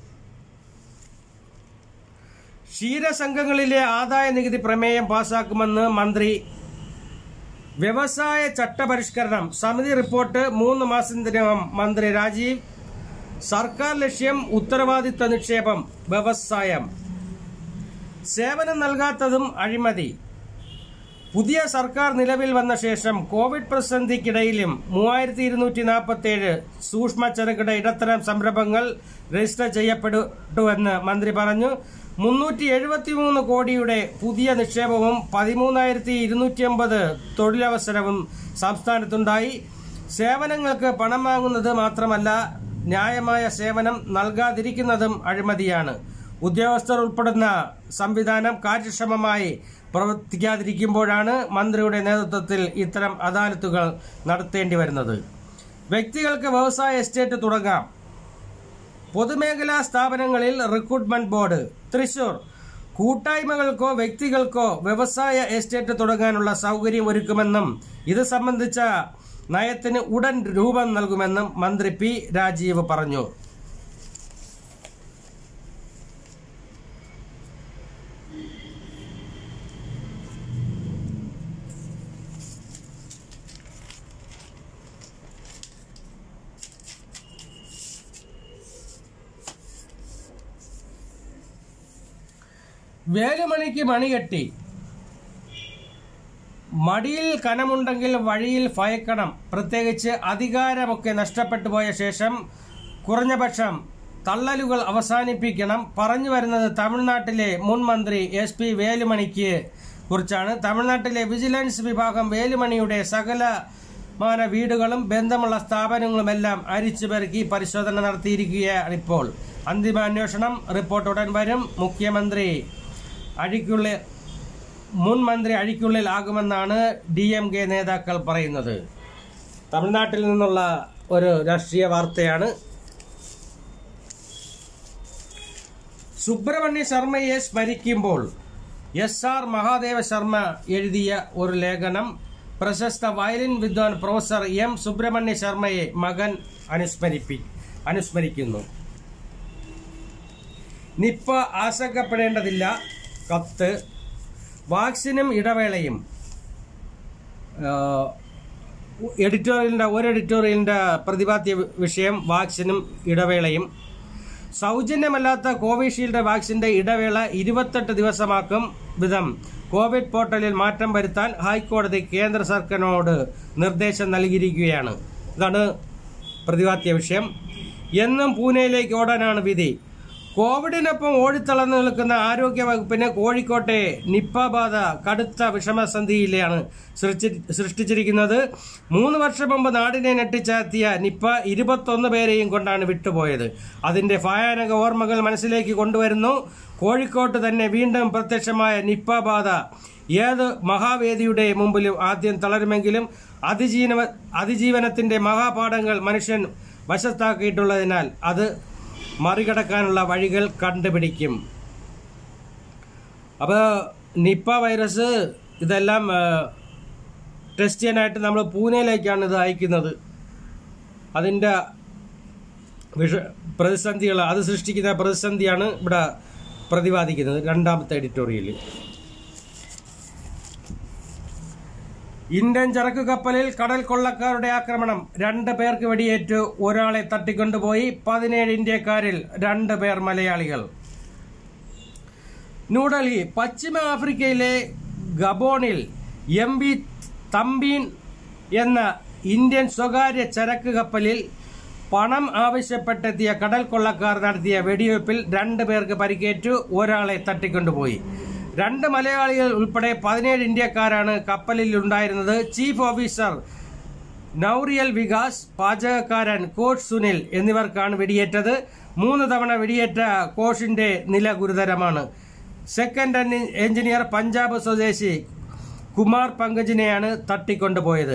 ക്ഷീരസംഘങ്ങളിലെ ആദായ നികുതി പ്രമേയം പാസാക്കുമെന്ന് മന്ത്രി വ്യവസായ ചട്ടപരിഷ്കരണം സമിതി റിപ്പോർട്ട് മൂന്ന് മാസത്തിനകം മന്ത്രി രാജീവ് സർക്കാർ ലക്ഷ്യം ഉത്തരവാദിത്വ നിക്ഷേപം വ്യവസായം സേവനം നൽകാത്തതും അഴിമതി പുതിയ സർക്കാർ നിലവിൽ വന്ന ശേഷം കോവിഡ് പ്രതിസന്ധിക്കിടയിലും മൂവായിരത്തി ഇരുന്നൂറ്റി നാൽപ്പത്തി ഏഴ് സൂക്ഷ്മ ചെറുകിട ഇടത്തരം സംരംഭങ്ങൾ രജിസ്റ്റർ ചെയ്യപ്പെട്ടുവെന്ന് മന്ത്രി പറഞ്ഞു മുന്നൂറ്റി എഴുപത്തിമൂന്ന് കോടിയുടെ പുതിയ നിക്ഷേപവും പതിമൂന്നായിരത്തി ഇരുന്നൂറ്റി അമ്പത് തൊഴിലവസരവും സംസ്ഥാനത്തുണ്ടായി സേവനങ്ങൾക്ക് പണം വാങ്ങുന്നത് മാത്രമല്ല ന്യായമായ സേവനം നൽകാതിരിക്കുന്നതും അഴിമതിയാണ് ഉദ്യോഗസ്ഥർ ഉൾപ്പെടുന്ന സംവിധാനം കാര്യക്ഷമമായി പ്രവർത്തിക്കാതിരിക്കുമ്പോഴാണ് മന്ത്രിയുടെ നേതൃത്വത്തിൽ ഇത്തരം അദാലത്തുകൾ നടത്തേണ്ടി വരുന്നത് വ്യക്തികൾക്ക് വ്യവസായ എസ്റ്റേറ്റ് തുടങ്ങാം പൊതുമേഖലാ സ്ഥാപനങ്ങളിൽ റിക്രൂട്ട്മെന്റ് ബോർഡ് തൃശൂർ കൂട്ടായ്മകൾക്കോ വ്യക്തികൾക്കോ വ്യവസായ എസ്റ്റേറ്റ് തുടങ്ങാനുള്ള സൗകര്യം ഒരുക്കുമെന്നും ഇത് സംബന്ധിച്ച നയത്തിന് ഉടൻ രൂപം നൽകുമെന്നും മന്ത്രി പി രാജീവ് പറഞ്ഞു വേലുമണിക്ക് മണികെട്ടി മടിയിൽ കനമുണ്ടെങ്കിൽ വഴിയിൽ ഭയക്കണം പ്രത്യേകിച്ച് അധികാരമൊക്കെ നഷ്ടപ്പെട്ടു പോയ ശേഷം കുറഞ്ഞപക്ഷം തള്ളലുകൾ അവസാനിപ്പിക്കണം പറഞ്ഞു വരുന്നത് തമിഴ്നാട്ടിലെ മുൻ മന്ത്രി എസ് പി വേലുമണിക്ക് കുറിച്ചാണ് തമിഴ്നാട്ടിലെ വിജിലൻസ് വിഭാഗം വേലുമണിയുടെ സകലമാന വീടുകളും ബന്ധമുള്ള സ്ഥാപനങ്ങളുമെല്ലാം അരിച്ചുപെറുക്കി പരിശോധന നടത്തിയിരിക്കുകയാണ് ഇപ്പോൾ അന്തിമ അന്വേഷണം റിപ്പോർട്ട് ഉടൻ വരും മുഖ്യമന്ത്രി അഴിക്കുള്ളിൽ മുൻ മന്ത്രി അഴിക്കുള്ളിൽ ആകുമെന്നാണ് ഡി എം കെ നേതാക്കൾ പറയുന്നത് തമിഴ്നാട്ടിൽ നിന്നുള്ള ഒരു രാഷ്ട്രീയ വാർത്തയാണ് സുബ്രഹ്മണ്യ ശർമ്മയെ സ്മരിക്കുമ്പോൾ എസ് ആർ മഹാദേവ ശർമ്മ എഴുതിയ ഒരു ലേഖനം പ്രശസ്ത വയലിൻ വിദ്വാൻ പ്രൊഫസർ എം സുബ്രഹ്മണ്യ ശർമ്മയെ മകൻ അനുസ്മരിപ്പി അനുസ്മരിക്കുന്നു നിപ്പ ആശങ്കപ്പെടേണ്ടതില്ല കത്ത് വാക്സിനും ഇടവേളയും ആഹ്, എഡിറ്റോറിയലിൻ്റെ ഒരു എഡിറ്റോറിയലിൻ്റെ പ്രതിപാദ്യ വിഷയം വാക്സിനും ഇടവേളയും സൗജന്യമല്ലാത്ത കോവിഷീൽഡ് വാക്സിന്റെ ഇടവേള ഇരുപത്തെട്ട് ദിവസമാക്കും വിധം കോവിഡ് പോർട്ടലിൽ മാറ്റം വരുത്താൻ ഹൈക്കോടതി കേന്ദ്ര സർക്കാരിനോട് നിർദ്ദേശം നൽകിയിരിക്കുകയാണ് ഇതാണ് പ്രതിപാദ്യ വിഷയം എന്നും പൂനെയിലേക്ക് ഓടാനാണ് വിധി കോവിഡിനൊപ്പം ഓടിത്തളർന്നു നിൽക്കുന്ന ആരോഗ്യ വകുപ്പിന് കോഴിക്കോട്ടെ നിപ്പ ബാധ കടുത്ത വിഷമസന്ധിയിലാണ് സൃഷ്ടി- സൃഷ്ടിച്ചിരിക്കുന്നത് മൂന്ന് വർഷം മുമ്പ് നാടിനെ ഞെട്ടിച്ചാത്തിയ നിപ്പ ഇരുപത്തൊന്ന് പേരെയും കൊണ്ടാണ് വിട്ടുപോയത് അതിന്റെ ഭയാനക ഓർമ്മകൾ മനസ്സിലേക്ക് കൊണ്ടുവരുന്നു കോഴിക്കോട്ട് തന്നെ വീണ്ടും പ്രത്യക്ഷമായ നിപ്പ ബാധ ഏത് മഹാവേദിയുടെ മുമ്പിലും ആദ്യം തളരുമെങ്കിലും അതിജീവന അതിജീവനത്തിന്റെ മഹാപാഠങ്ങൾ മനുഷ്യൻ വശത്താക്കിയിട്ടുള്ളതിനാൽ അത് മറികടക്കാനുള്ള വഴികൾ കണ്ടുപിടിക്കും അപ്പോൾ നിപ്പ വൈറസ് ഇതെല്ലാം ആ, ടെസ്റ്റ് ചെയ്യാനായിട്ട് നമ്മൾ പൂനെയിലേക്കാണ് ഇത് അയക്കുന്നത് അതിൻ്റെ വിഷ പ്രതിസന്ധികൾ അത് സൃഷ്ടിക്കുന്ന പ്രതിസന്ധിയാണ് ഇവിടെ പ്രതിപാദിക്കുന്നത് രണ്ടാമത്തെ എഡിറ്റോറിയലിൽ ഇന്ത്യൻ ചരക്ക് കപ്പലിൽ കടൽ കൊള്ളക്കാരുടെ ആക്രമണം രണ്ട് പേർക്ക് വെടിയേറ്റു ഒരാളെ തട്ടിക്കൊണ്ടുപോയി പതിനേഴ് ഇന്ത്യക്കാരിൽ രണ്ട് പേർ മലയാളികൾ ന്യൂഡൽഹി പശ്ചിമ ആഫ്രിക്കയിലെ ഗബോണിൽ എം വി തമ്പീൻ എന്ന ഇന്ത്യൻ സ്വകാര്യ ചരക്ക് കപ്പലിൽ പണം ആവശ്യപ്പെട്ടെത്തിയ കടൽ കൊള്ളക്കാർ നടത്തിയ വെടിവയ്പിൽ രണ്ട് പേർക്ക് പരിക്കേറ്റു ഒരാളെ തട്ടിക്കൊണ്ടുപോയി രണ്ട് മലയാളികൾ ഉൾപ്പെടെ പതിനേഴ് ഇന്ത്യക്കാരാണ് കപ്പലിൽ ഉണ്ടായിരുന്നത് ചീഫ് ഓഫീസർ നൌറിയൽ വികാസ് പാചകക്കാരൻ കോച്ച് സുനിൽ എന്നിവർക്കാണ് വെടിയേറ്റത് മൂന്ന് തവണ വെടിയേറ്റ കോഷിന്റെ നില ഗുരുതരമാണ് സെക്കൻഡ് എൻ- എഞ്ചിനീയർ പഞ്ചാബ് സ്വദേശി കുമാർ പങ്കജിനെയാണ് തട്ടിക്കൊണ്ടുപോയത്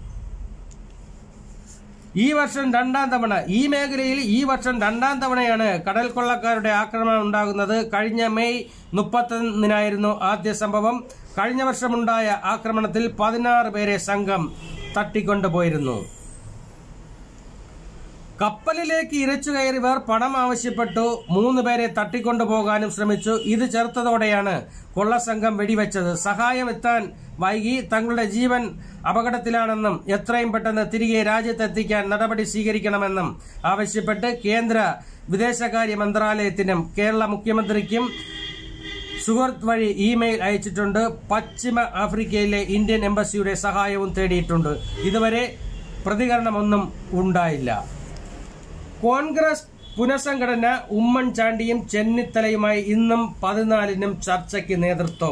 ഈ വർഷം രണ്ടാം തവണ ഈ മേഖലയിൽ ഈ വർഷം രണ്ടാം തവണയാണ് കടൽ കൊള്ളക്കാരുടെ ആക്രമണം ഉണ്ടാകുന്നത് കഴിഞ്ഞ മെയ് മുപ്പത്തൊന്നിനായിരുന്നു ആദ്യ സംഭവം കഴിഞ്ഞ വർഷമുണ്ടായ ആക്രമണത്തിൽ പതിനാറ് പേരെ സംഘം തട്ടിക്കൊണ്ടുപോയിരുന്നു കപ്പലിലേക്ക് ഇരച്ചു കയറിയവർ പണം ആവശ്യപ്പെട്ടു മൂന്ന് പേരെ തട്ടിക്കൊണ്ടുപോകാനും ശ്രമിച്ചു ഇത് ചേർത്തതോടെയാണ് കൊള്ളസംഘം വെടിവെച്ചത് സഹായം എത്താൻ വൈകി തങ്ങളുടെ ജീവൻ അപകടത്തിലാണെന്നും എത്രയും പെട്ടെന്ന് തിരികെ രാജ്യത്തെത്തിക്കാൻ നടപടി സ്വീകരിക്കണമെന്നും ആവശ്യപ്പെട്ട് കേന്ദ്ര വിദേശകാര്യ മന്ത്രാലയത്തിനും കേരള മുഖ്യമന്ത്രിക്കും സുഹൃത്ത് വഴി ഇമെയിൽ അയച്ചിട്ടുണ്ട് പശ്ചിമ ആഫ്രിക്കയിലെ ഇന്ത്യൻ എംബസിയുടെ സഹായവും തേടിയിട്ടുണ്ട് ഇതുവരെ പ്രതികരണമൊന്നും ഉണ്ടായില്ല കോൺഗ്രസ് പുനഃസംഘടന ഉമ്മൻചാണ്ടിയും ചെന്നിത്തലയുമായി ഇന്നും പതിനാലിനും ചർച്ചയ്ക്ക് നേതൃത്വം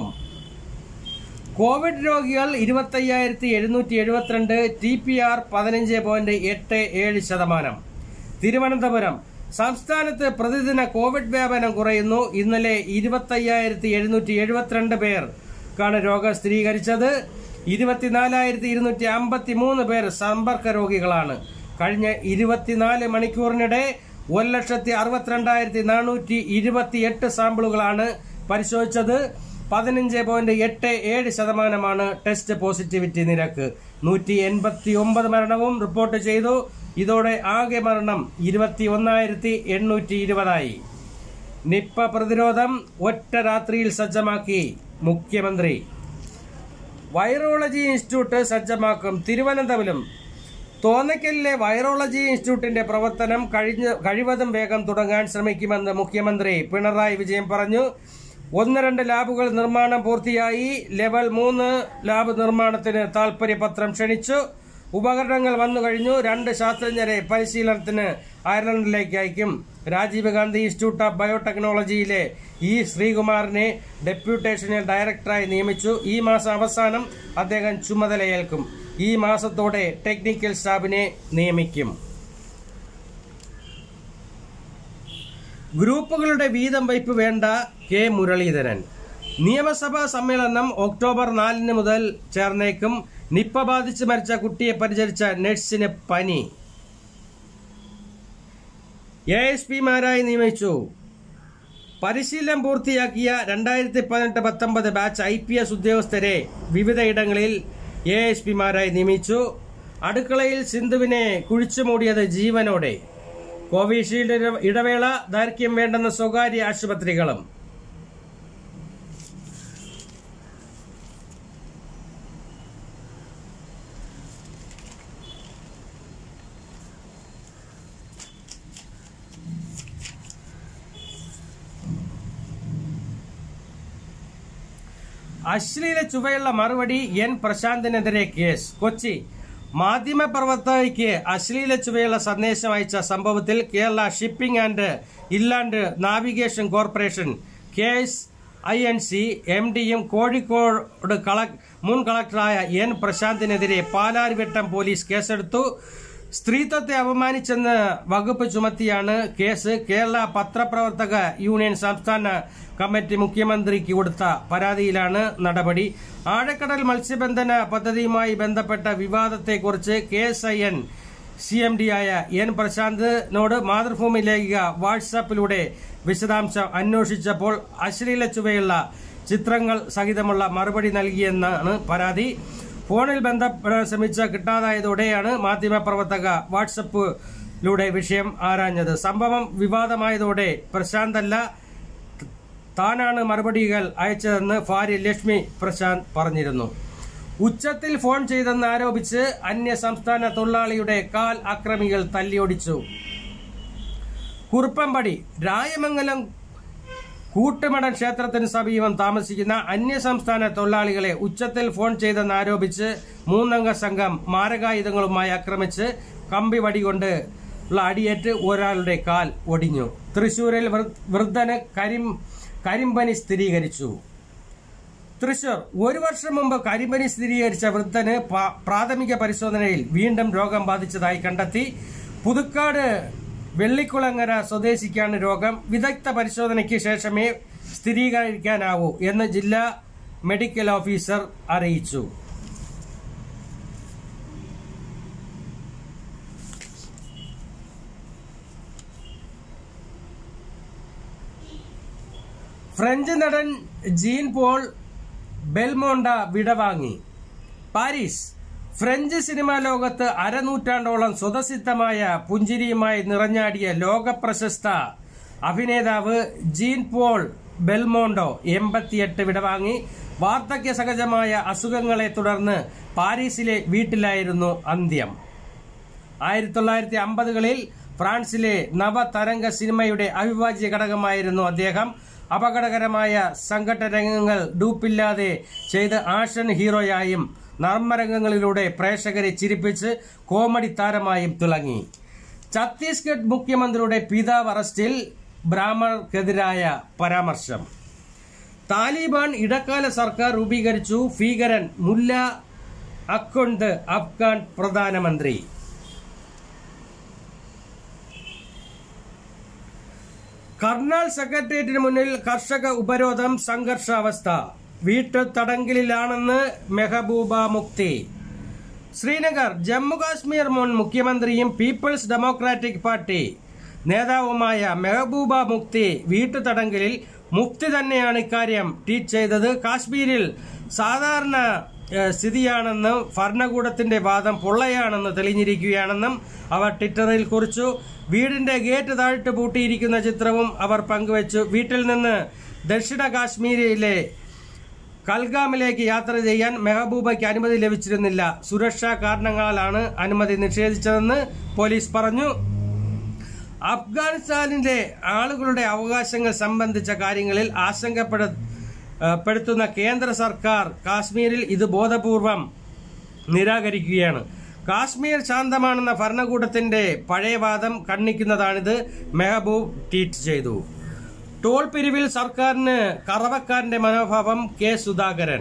കോവിഡ് രോഗികൾ ഇരുപത്തയ്യായിരത്തി എഴുന്നൂറ്റി എഴുപത്തിരണ്ട് ടി പി ആർ പതിനഞ്ച് പോയിന്റ് എട്ട് ഏഴ് ശതമാനം തിരുവനന്തപുരം സംസ്ഥാനത്ത് പ്രതിദിന കോവിഡ് വ്യാപനം കുറയുന്നു ഇന്നലെ ഇരുപത്തയ്യായിരത്തി എഴുന്നൂറ്റി എഴുപത്തിരണ്ട് പേർക്കാണ് രോഗം സ്ഥിരീകരിച്ചത് ഇരുപത്തിനാലായിരത്തി ഇരുന്നൂറ്റി അമ്പത്തി മൂന്ന് പേർ സമ്പർക്ക രോഗികളാണ് കഴിഞ്ഞ ഇരുപത്തിനാല് മണിക്കൂറിനിടെ ഒരു ലക്ഷത്തി അറുപത്തിരണ്ടായിരത്തി നാനൂറ്റി ഇരുപത്തി എട്ട് സാമ്പിളുകളാണ് പരിശോധിച്ചത് പതിനഞ്ച് പോയിന്റ് എട്ട് ഏഴ് ശതമാനമാണ് ടെസ്റ്റ് പോസിറ്റിവിറ്റി നിരക്ക് നൂറ്റി എൺപത്തി ഒമ്പത് മരണവും റിപ്പോർട്ട് ചെയ്തു ഇതോടെ ആകെ മരണം ഇരുപത്തി ഒന്നായിരത്തി എണ്ണൂറ്റി ഇരുപതായി നിപ്പ പ്രതിരോധം ഒറ്റ രാത്രിയിൽ സജ്ജമാക്കി മുഖ്യമന്ത്രി വൈറോളജി ഇൻസ്റ്റിറ്റ്യൂട്ട് സജ്ജമാക്കും തിരുവനന്തപുരം തോന്നയ്ക്കലിലെ വൈറോളജി ഇൻസ്റ്റിറ്റ്യൂട്ടിന്റെ പ്രവർത്തനം കഴിഞ്ഞ കഴിവതും വേഗം തുടങ്ങാൻ ശ്രമിക്കുമെന്ന് മുഖ്യമന്ത്രി പിണറായി വിജയൻ പറഞ്ഞു ഒന്ന് രണ്ട് ലാബുകൾ നിർമ്മാണം പൂർത്തിയായി ലെവൽ മൂന്ന് ലാബ് നിർമ്മാണത്തിന് താൽപര്യപത്രം ക്ഷണിച്ചു ഉപകരണങ്ങൾ വന്നു കഴിഞ്ഞു രണ്ട് ശാസ്ത്രജ്ഞരെ പരിശീലനത്തിന് അയർലൻഡിലേക്ക് അയക്കും രാജീവ് ഗാന്ധി ഇൻസ്റ്റിറ്റ്യൂട്ട് ഓഫ് ബയോടെക്നോളജിയിലെ ഇ ശ്രീകുമാറിനെ ഡെപ്യൂട്ടേഷനിൽ ഡയറക്ടറായി നിയമിച്ചു ഈ മാസം അവസാനം അദ്ദേഹം ചുമതലയേൽക്കും ഈ മാസത്തോടെ ടെക്നിക്കൽ സ്റ്റാഫിനെ നിയമിക്കും ഗ്രൂപ്പുകളുടെ വീതം വയ്പ് വേണ്ട കെ മുരളീധരൻ നിയമസഭാ സമ്മേളനം ഒക്ടോബർ നാലിന് മുതൽ ചേർന്നേക്കും നിപ്പ ബാധിച്ച് മരിച്ച കുട്ടിയെ പരിചരിച്ച നഴ്സിന് പനി എ എസ് പിമാരായി നിയമിച്ചു പരിശീലനം പൂർത്തിയാക്കിയ രണ്ടായിരത്തി പതിനെട്ട് പത്തൊമ്പത് ബാച്ച് ഐ പി എസ് ഉദ്യോഗസ്ഥരെ വിവിധയിടങ്ങളിൽ എ എസ് പിമാരായി നിയമിച്ചു അടുക്കളയിൽ സിന്ധുവിനെ കുഴിച്ചുമൂടിയത് ജീവനോടെ കോവിഷീൽഡ് ഇട- ഇടവേള ദൈർഘ്യം വേണ്ടെന്ന സ്വകാര്യ ആശുപത്രികളും അശ്ലീല ചുവയുള്ള മറുപടി എൻ പ്രശാന്തിനെതിരെ കേസ് കൊച്ചി മാധ്യമപ്രവർത്തകയ്ക്ക് അശ്ലീല ചുവയുള്ള സന്ദേശം അയച്ച സംഭവത്തിൽ Kerala shipping and inland navigation corporation K S I N C M ഡിയും കോഴിക്കോട് കളക് മുൻ കളക്ടറായ എൻ പ്രശാന്തിനെതിരെ പാലാരിവട്ടം പോലീസ് കേസെടുത്തു സ്ത്രീത്വത്തെ അപമാനിച്ചെന്ന് വകുപ്പ് ചുമത്തിയാണ് കേസ് കേരള പത്രപ്രവർത്തക യൂണിയൻ സംസ്ഥാന കമ്മിറ്റി മുഖ്യമന്ത്രിക്ക് കൊടുത്ത പരാതിയിലാണ് നടപടി ആഴക്കടൽ മത്സ്യബന്ധന പദ്ധതിയുമായി ബന്ധപ്പെട്ട വിവാദത്തെക്കുറിച്ച് K S I N C M D ആയ എൻ പ്രശാന്തിനോട് മാതൃഭൂമി ലേഖിക വാട്സാപ്പിലൂടെ വിശദാംശം അന്വേഷിച്ചപ്പോൾ അശ്ലീല ചുവയുള്ള ചിത്രങ്ങൾ സഹിതമുള്ള മറുപടി നൽകിയെന്നാണ് പരാതി ഫോണിൽ ബന്ധപ്പെടാൻ ശ്രമിച്ച കിട്ടാതായതോടെയാണ് മാധ്യമപ്രവർത്തക വാട്സപ്പിലൂടെ വിഷയം ആരാഞ്ഞത് സംഭവം വിവാദമായതോടെ പ്രശാന്തല്ല താനാണ് മറുപടികൾ അയച്ചതെന്ന് ഭാര്യ ലക്ഷ്മി പ്രശാന്ത് പറഞ്ഞിരുന്നു ഉച്ചത്തിൽ ഫോൺ ചെയ്തെന്ന് ആരോപിച്ച് അന്യ സംസ്ഥാന തൊഴിലാളിയുടെ കാൽ അക്രമികൾ തല്ലിയൊടിച്ചു കുറുപ്പമ്പടി രായമംഗലം കൂട്ടുമടൻ ക്ഷേത്രത്തിന് സമീപം താമസിക്കുന്ന അന്യസംസ്ഥാന തൊഴിലാളികളെ ഉച്ചത്തിൽ ഫോൺ ചെയ്തെന്ന് ആരോപിച്ച് മൂന്നംഗ സംഘം മാരകായുധങ്ങളുമായി ആക്രമിച്ച് കമ്പി വടികൊണ്ട് ഉള്ള അടിയേറ്റ് ഒരാളുടെ കാൽ ഒടിഞ്ഞു തൃശൂരിൽ വൃ- വൃദ്ധന് കരിം കരിമ്പനി സ്ഥിരീകരിച്ചു തൃശൂർ ഒരു വർഷം മുമ്പ് കരിമ്പനി സ്ഥിരീകരിച്ച വൃദ്ധന് പ- പ്രാഥമിക പരിശോധനയിൽ വീണ്ടും രോഗം ബാധിച്ചതായി കണ്ടെത്തി പുതുക്കാട് വെള്ളിക്കുളങ്ങര സ്വദേശിക്കാണ് രോഗം വിദഗ്ധ പരിശോധനയ്ക്ക് ശേഷമേ സ്ഥിരീകരിക്കാനാവൂ എന്ന് ജില്ലാ മെഡിക്കൽ ഓഫീസർ അറിയിച്ചു ഫ്രഞ്ച് നടൻ ജീൻ പോൾ ബെൽമോണ്ട വിടവാങ്ങി പാരീസ് ഫ്രഞ്ച് സിനിമാ ലോകത്ത് അരനൂറ്റാണ്ടോളം സ്വതസിദ്ധമായ പുഞ്ചിരിയുമായി നിറഞ്ഞാടിയ ലോകപ്രശസ്ത അഭിനേതാവ് ജീൻ പോൾ ബെൽമോണ്ടോ എൺപത്തിയെട്ട് വിടവാങ്ങി വാർദ്ധക്യ സഹജമായ അസുഖങ്ങളെ തുടർന്ന് പാരീസിലെ വീട്ടിലായിരുന്നു അന്ത്യം ആയിരത്തി തൊള്ളായിരത്തി അമ്പതുകളിൽ ഫ്രാൻസിലെ നവതരംഗ സിനിമയുടെ അവിഭാജ്യ ഘടകമായിരുന്നു അദ്ദേഹം അപകടകരമായ സംഘട്ട രംഗങ്ങൾ ഡൂപ്പില്ലാതെ ചെയ്ത് ആക്ഷൻ ഹീറോയായും നർമ്മരംഗങ്ങളിലൂടെ പ്രേക്ഷകരെ ചിരിപ്പിച്ച് കോമഡി താരമായും തിളങ്ങി ഛത്തീസ്ഗഡ് മുഖ്യമന്ത്രിയുടെ പിതാവ് അറസ്റ്റിൽ ബ്രാഹ്മണർക്കെതിരായ പരാമർശം താലിബാൻ ഇടക്കാല സർക്കാർ രൂപീകരിച്ചു ഭീകരൻ മുല്ല അക്കൊണ്ട് അഫ്ഗാൻ പ്രധാനമന്ത്രി കർണാൽ സെക്രട്ടേറിയറ്റിന് മുന്നിൽ കർഷക ഉപരോധം സംഘർഷാവസ്ഥ വീട്ടു തടങ്കലിലാണെന്ന് മെഹബൂബ മുക്തി ശ്രീനഗർ ജമ്മു കാശ്മീർ മുൻ മുഖ്യമന്ത്രിയും പീപ്പിൾസ് ഡെമോക്രാറ്റിക് പാർട്ടി നേതാവുമായ മെഹബൂബ മുക്തി വീട്ടു തടങ്കലിൽ മുക്തി തന്നെയാണ് ഇക്കാര്യം ട്വീറ്റ് ചെയ്തത് കാശ്മീരിൽ സാധാരണ ഏഹ്, സ്ഥിതിയാണെന്നും ഭരണകൂടത്തിന്റെ വാദം പൊള്ളയാണെന്ന് തെളിഞ്ഞിരിക്കുകയാണെന്നും അവർ ട്വിറ്ററിൽ കുറിച്ചു വീടിന്റെ ഗേറ്റ് താഴ്ത്തു പൂട്ടിയിരിക്കുന്ന ചിത്രവും അവർ പങ്കുവച്ചു വീട്ടിൽ നിന്ന് ദക്ഷിണ കാശ്മീരിലെ കൽഗാമിലേക്ക് യാത്ര ചെയ്യാൻ മെഹബൂബയ്ക്ക് അനുമതി ലഭിച്ചിരുന്നില്ല സുരക്ഷാ കാരണങ്ങളാലാണ് അനുമതി നിഷേധിച്ചതെന്ന് പോലീസ് പറഞ്ഞു അഫ്ഗാനിസ്ഥാനിലെ ആളുകളുടെ അവകാശങ്ങൾ സംബന്ധിച്ച കാര്യങ്ങളിൽ ആശങ്കപ്പെട ഏഹ് പെടുത്തുന്ന കേന്ദ്ര സർക്കാർ കാശ്മീരിൽ ഇത് ബോധപൂർവം നിരാകരിക്കുകയാണ് കാശ്മീർ ശാന്തമാണെന്ന ഭരണകൂടത്തിന്റെ പഴയ വാദം കണ്ണിക്കുന്നതാണിത് മെഹബൂബ് ട്വീറ്റ് ചെയ്തു ടോൾ പിരിവിൽ സർക്കാരിന് കറവക്കാരന്റെ മനോഭാവം കെ സുധാകരൻ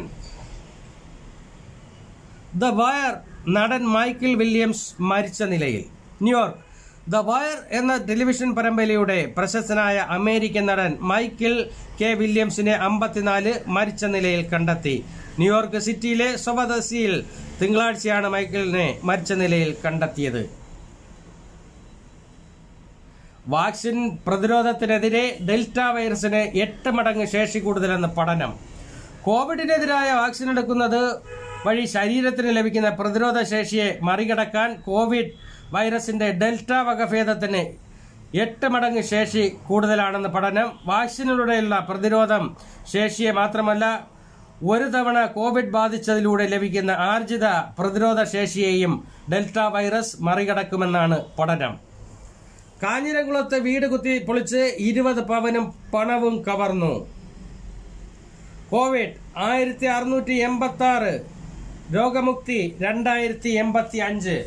ദ വയർ നടൻ മൈക്കിൾ വില്യംസ് മരിച്ച നിലയിൽ ന്യൂയോർക്ക് ദ വയർ എന്ന ടെലിവിഷൻ പരമ്പരയുടെ പ്രശസ്തനായ അമേരിക്കൻ നടൻ മൈക്കിൾ കെ വില്യംസിനെ അമ്പത്തിനാല് മരിച്ച നിലയിൽ കണ്ടെത്തി ന്യൂയോർക്ക് സിറ്റിയിലെ സ്വദേശിയിൽ തിങ്കളാഴ്ചയാണ് മൈക്കിളിനെ മരിച്ച നിലയിൽ കണ്ടെത്തിയത് വാക്സിൻ പ്രതിരോധത്തിനെതിരെ ഡെൽറ്റ വൈറസിന് എട്ട് മടങ്ങ് ശേഷി കൂടുതലെന്ന് പഠനം കോവിഡിനെതിരായ വാക്സിൻ എടുക്കുന്നത് വഴി ശരീരത്തിന് ലഭിക്കുന്ന പ്രതിരോധ ശേഷിയെ മറികടക്കാൻ കോവിഡ് വൈറസിന്റെ ഡെൽറ്റ വകഭേദത്തിന് എട്ട് മടങ്ങ് ശേഷി കൂടുതലാണെന്ന് പഠനം വാക്സിനിലൂടെയുള്ള പ്രതിരോധം ശേഷിയെ മാത്രമല്ല ഒരു തവണ കോവിഡ് ബാധിച്ചതിലൂടെ ലഭിക്കുന്ന ആർജിത പ്രതിരോധ ശേഷിയെയും ഡെൽറ്റ വൈറസ് മറികടക്കുമെന്നാണ് പഠനം കാഞ്ഞിരംകുളത്ത് വീട് കുത്തി പൊളിച്ച് ഇരുപത് പവനും പണവും കവർന്നു കോവിഡ് ആയിരത്തി അറുന്നൂറ്റി എൺപത്തി ആറ് രോഗമുക്തി രണ്ടായിരത്തി എൺപത്തി അഞ്ച്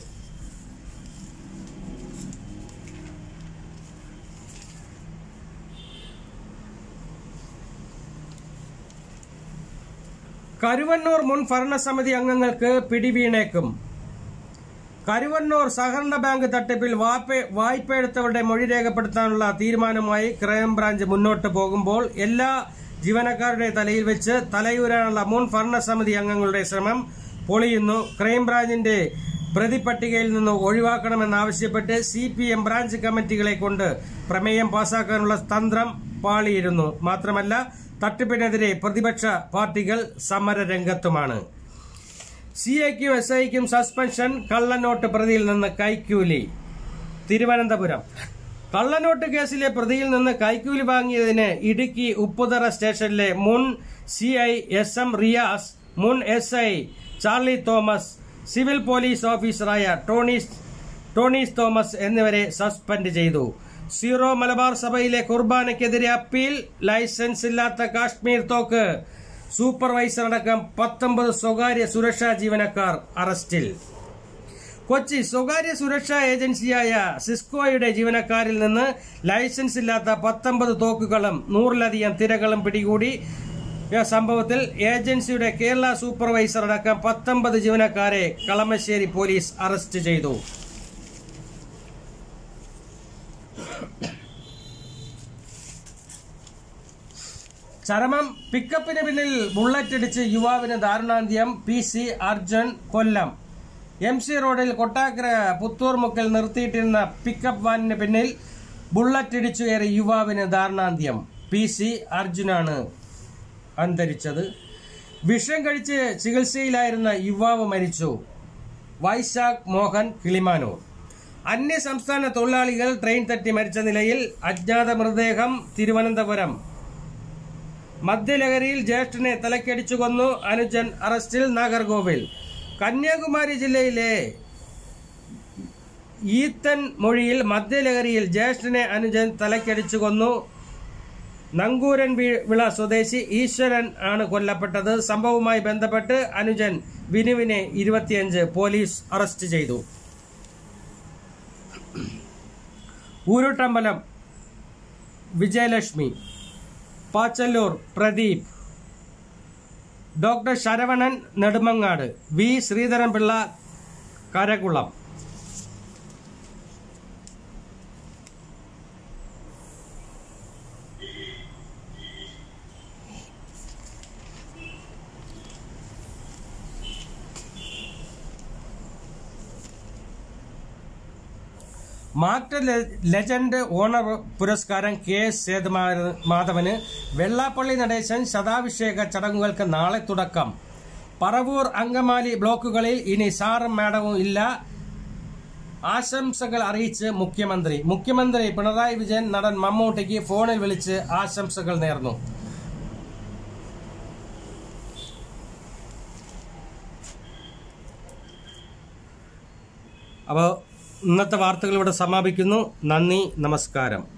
കരുവന്നൂർ മുൻ ഭരണസമിതി അംഗങ്ങൾക്ക് പിടിവീണേക്കും കരുവന്നൂർ സഹകരണ ബാങ്ക് തട്ടിപ്പിൽ വായ്പ വായ്പയെടുത്തവരുടെ മൊഴി രേഖപ്പെടുത്താനുള്ള തീരുമാനവുമായി ക്രൈംബ്രാഞ്ച് മുന്നോട്ട് പോകുമ്പോൾ എല്ലാ ജീവനക്കാരുടെ തലയിൽ വെച്ച് തലയൂരാനുള്ള മുൻ ഭരണസമിതി അംഗങ്ങളുടെ ശ്രമം പൊളിയുന്നു ക്രൈംബ്രാഞ്ചിന്റെ പ്രതിപട്ടികയിൽ നിന്ന് ഒഴിവാക്കണമെന്നാവശ്യപ്പെട്ട് സി പി എം ബ്രാഞ്ച് കമ്മിറ്റികളെ കൊണ്ട് പ്രമേയം പാസാക്കാനുള്ള തന്ത്രം പാളിയിരുന്നു മാത്രമല്ല തട്ടിപ്പിനെതിരെ പ്രതിപക്ഷ പാർട്ടികൾ സമരരംഗത്തുമാണ് സി ഐക്കും എസ് ഐക്കും സസ്പെൻഷൻ കള്ളനോട്ട് പ്രതിയിൽ നിന്ന് കൈക്കൂലി തിരുവനന്തപുരം കള്ളനോട്ട് കേസിലെ പ്രതിയിൽ നിന്ന് കൈക്കൂലി വാങ്ങിയതിന് ഇടുക്കി ഉപ്പുതറ സ്റ്റേഷനിലെ മുൻ C I S M Riyas മുൻ S I Charlie Thomas civil police ഓഫീസറായ ടോണീസ് ടോണീസ് തോമസ് എന്നിവരെ സസ്പെൻഡ് ചെയ്തു സീറോ മലബാർ സഭയിലെ കുർബാനയ്ക്കെതിരെ അപ്പീൽ ലൈസൻസ് ഇല്ലാത്ത കാശ്മീർ തോക്ക് സൂപ്പർവൈസർ അടക്കം പത്തൊമ്പത് സ്വകാര്യ സുരക്ഷാ ജീവനക്കാർ അറസ്റ്റിൽ കൊച്ചി സ്വകാര്യ സുരക്ഷാ ഏജൻസിയായ സിസ്കോയുടെ ജീവനക്കാരിൽ നിന്ന് ലൈസൻസ് ഇല്ലാത്ത പത്തൊമ്പത് തോക്കുകളും നൂറിലധികം തിരകളും പിടികൂടി ഈ സംഭവത്തിൽ ഏജൻസിയുടെ കേരള സൂപ്പർവൈസർ അടക്കം പത്തൊമ്പത് ജീവനക്കാരെ കളമശ്ശേരി പോലീസ് അറസ്റ്റ് ചെയ്തു ചരമം പിക്കപ്പിന് പിന്നിൽ ബുള്ളറ്റിടിച്ച് യുവാവിന് ദാരുണാന്ത്യം P C Arjun Kollam M C റോഡിൽ കൊട്ടാക്കര പുത്തൂർ മുക്കിൽ നിർത്തിയിട്ടിരുന്ന പിക്കപ്പ് വാനിന് പിന്നിൽ ബുള്ളറ്റിടിച്ചു കയറി യുവാവിന് ദാരുണാന്ത്യം പി സി അർജുനാണ് അന്തരിച്ചത് വിഷം കഴിച്ച് ചികിത്സയിലായിരുന്ന യുവാവ് മരിച്ചു വൈശാഖ് മോഹൻ കിളിമാനൂർ അന്യ സംസ്ഥാന തൊഴിലാളികൾ ട്രെയിൻ തട്ടി മരിച്ച നിലയിൽ അജ്ഞാത മൃതദേഹം തിരുവനന്തപുരം മദ്യലഹരിയിൽ ജ്യേഷ്ഠനെ തലക്കടിച്ചു കൊന്നു അനുജൻ അറസ്റ്റിൽ നാഗർകോവിൽ കന്യാകുമാരി ജില്ലയിലെ ഈത്തൻ മൊഴിയിൽ മദ്യലഹരിയിൽ ജ്യേഷ്ഠനെ അനുജൻ തലക്കടിച്ചു കൊന്നു നങ്കൂരൻ വി- വിള സ്വദേശി ഈശ്വരൻ ആണ് കൊല്ലപ്പെട്ടത് സംഭവവുമായി ബന്ധപ്പെട്ട് അനുജൻ വിനുവിനെ ഇരുപത്തിയഞ്ച് പോലീസ് അറസ്റ്റ് ചെയ്തു ഊരുട്ടമ്പലം വിജയലക്ഷ്മി പാച്ചല്ലൂർ പ്രദീപ് ഡോക്ടർ ശരവണൻ നെടുമങ്ങാട് വി ശ്രീധരൻപിള്ള കരകുളം മാക്ട ലെ- ലെജൻഡ് ഓണർ പുരസ്കാരം കെ എസ് സേതുമാ- മാധവന് വെള്ളാപ്പള്ളി നടേശൻ ശതാഭിഷേക ചടങ്ങുകൾക്ക് നാളെ തുടക്കം പറവൂർ അങ്കമാലി ബ്ലോക്കുകളിൽ ഇനി സാറും മാഡവും ഇല്ല ആശംസകൾ അറിയിച്ച് മുഖ്യമന്ത്രി മുഖ്യമന്ത്രി പിണറായി വിജയൻ നടൻ മമ്മൂട്ടിക്ക് ഫോണിൽ വിളിച്ച് ആശംസകൾ നേർന്നു അപ്പോൾ ഇന്നത്തെ വാർത്തകൾ ഇവിടെ സമാപിക്കുന്നു നന്ദി നമസ്കാരം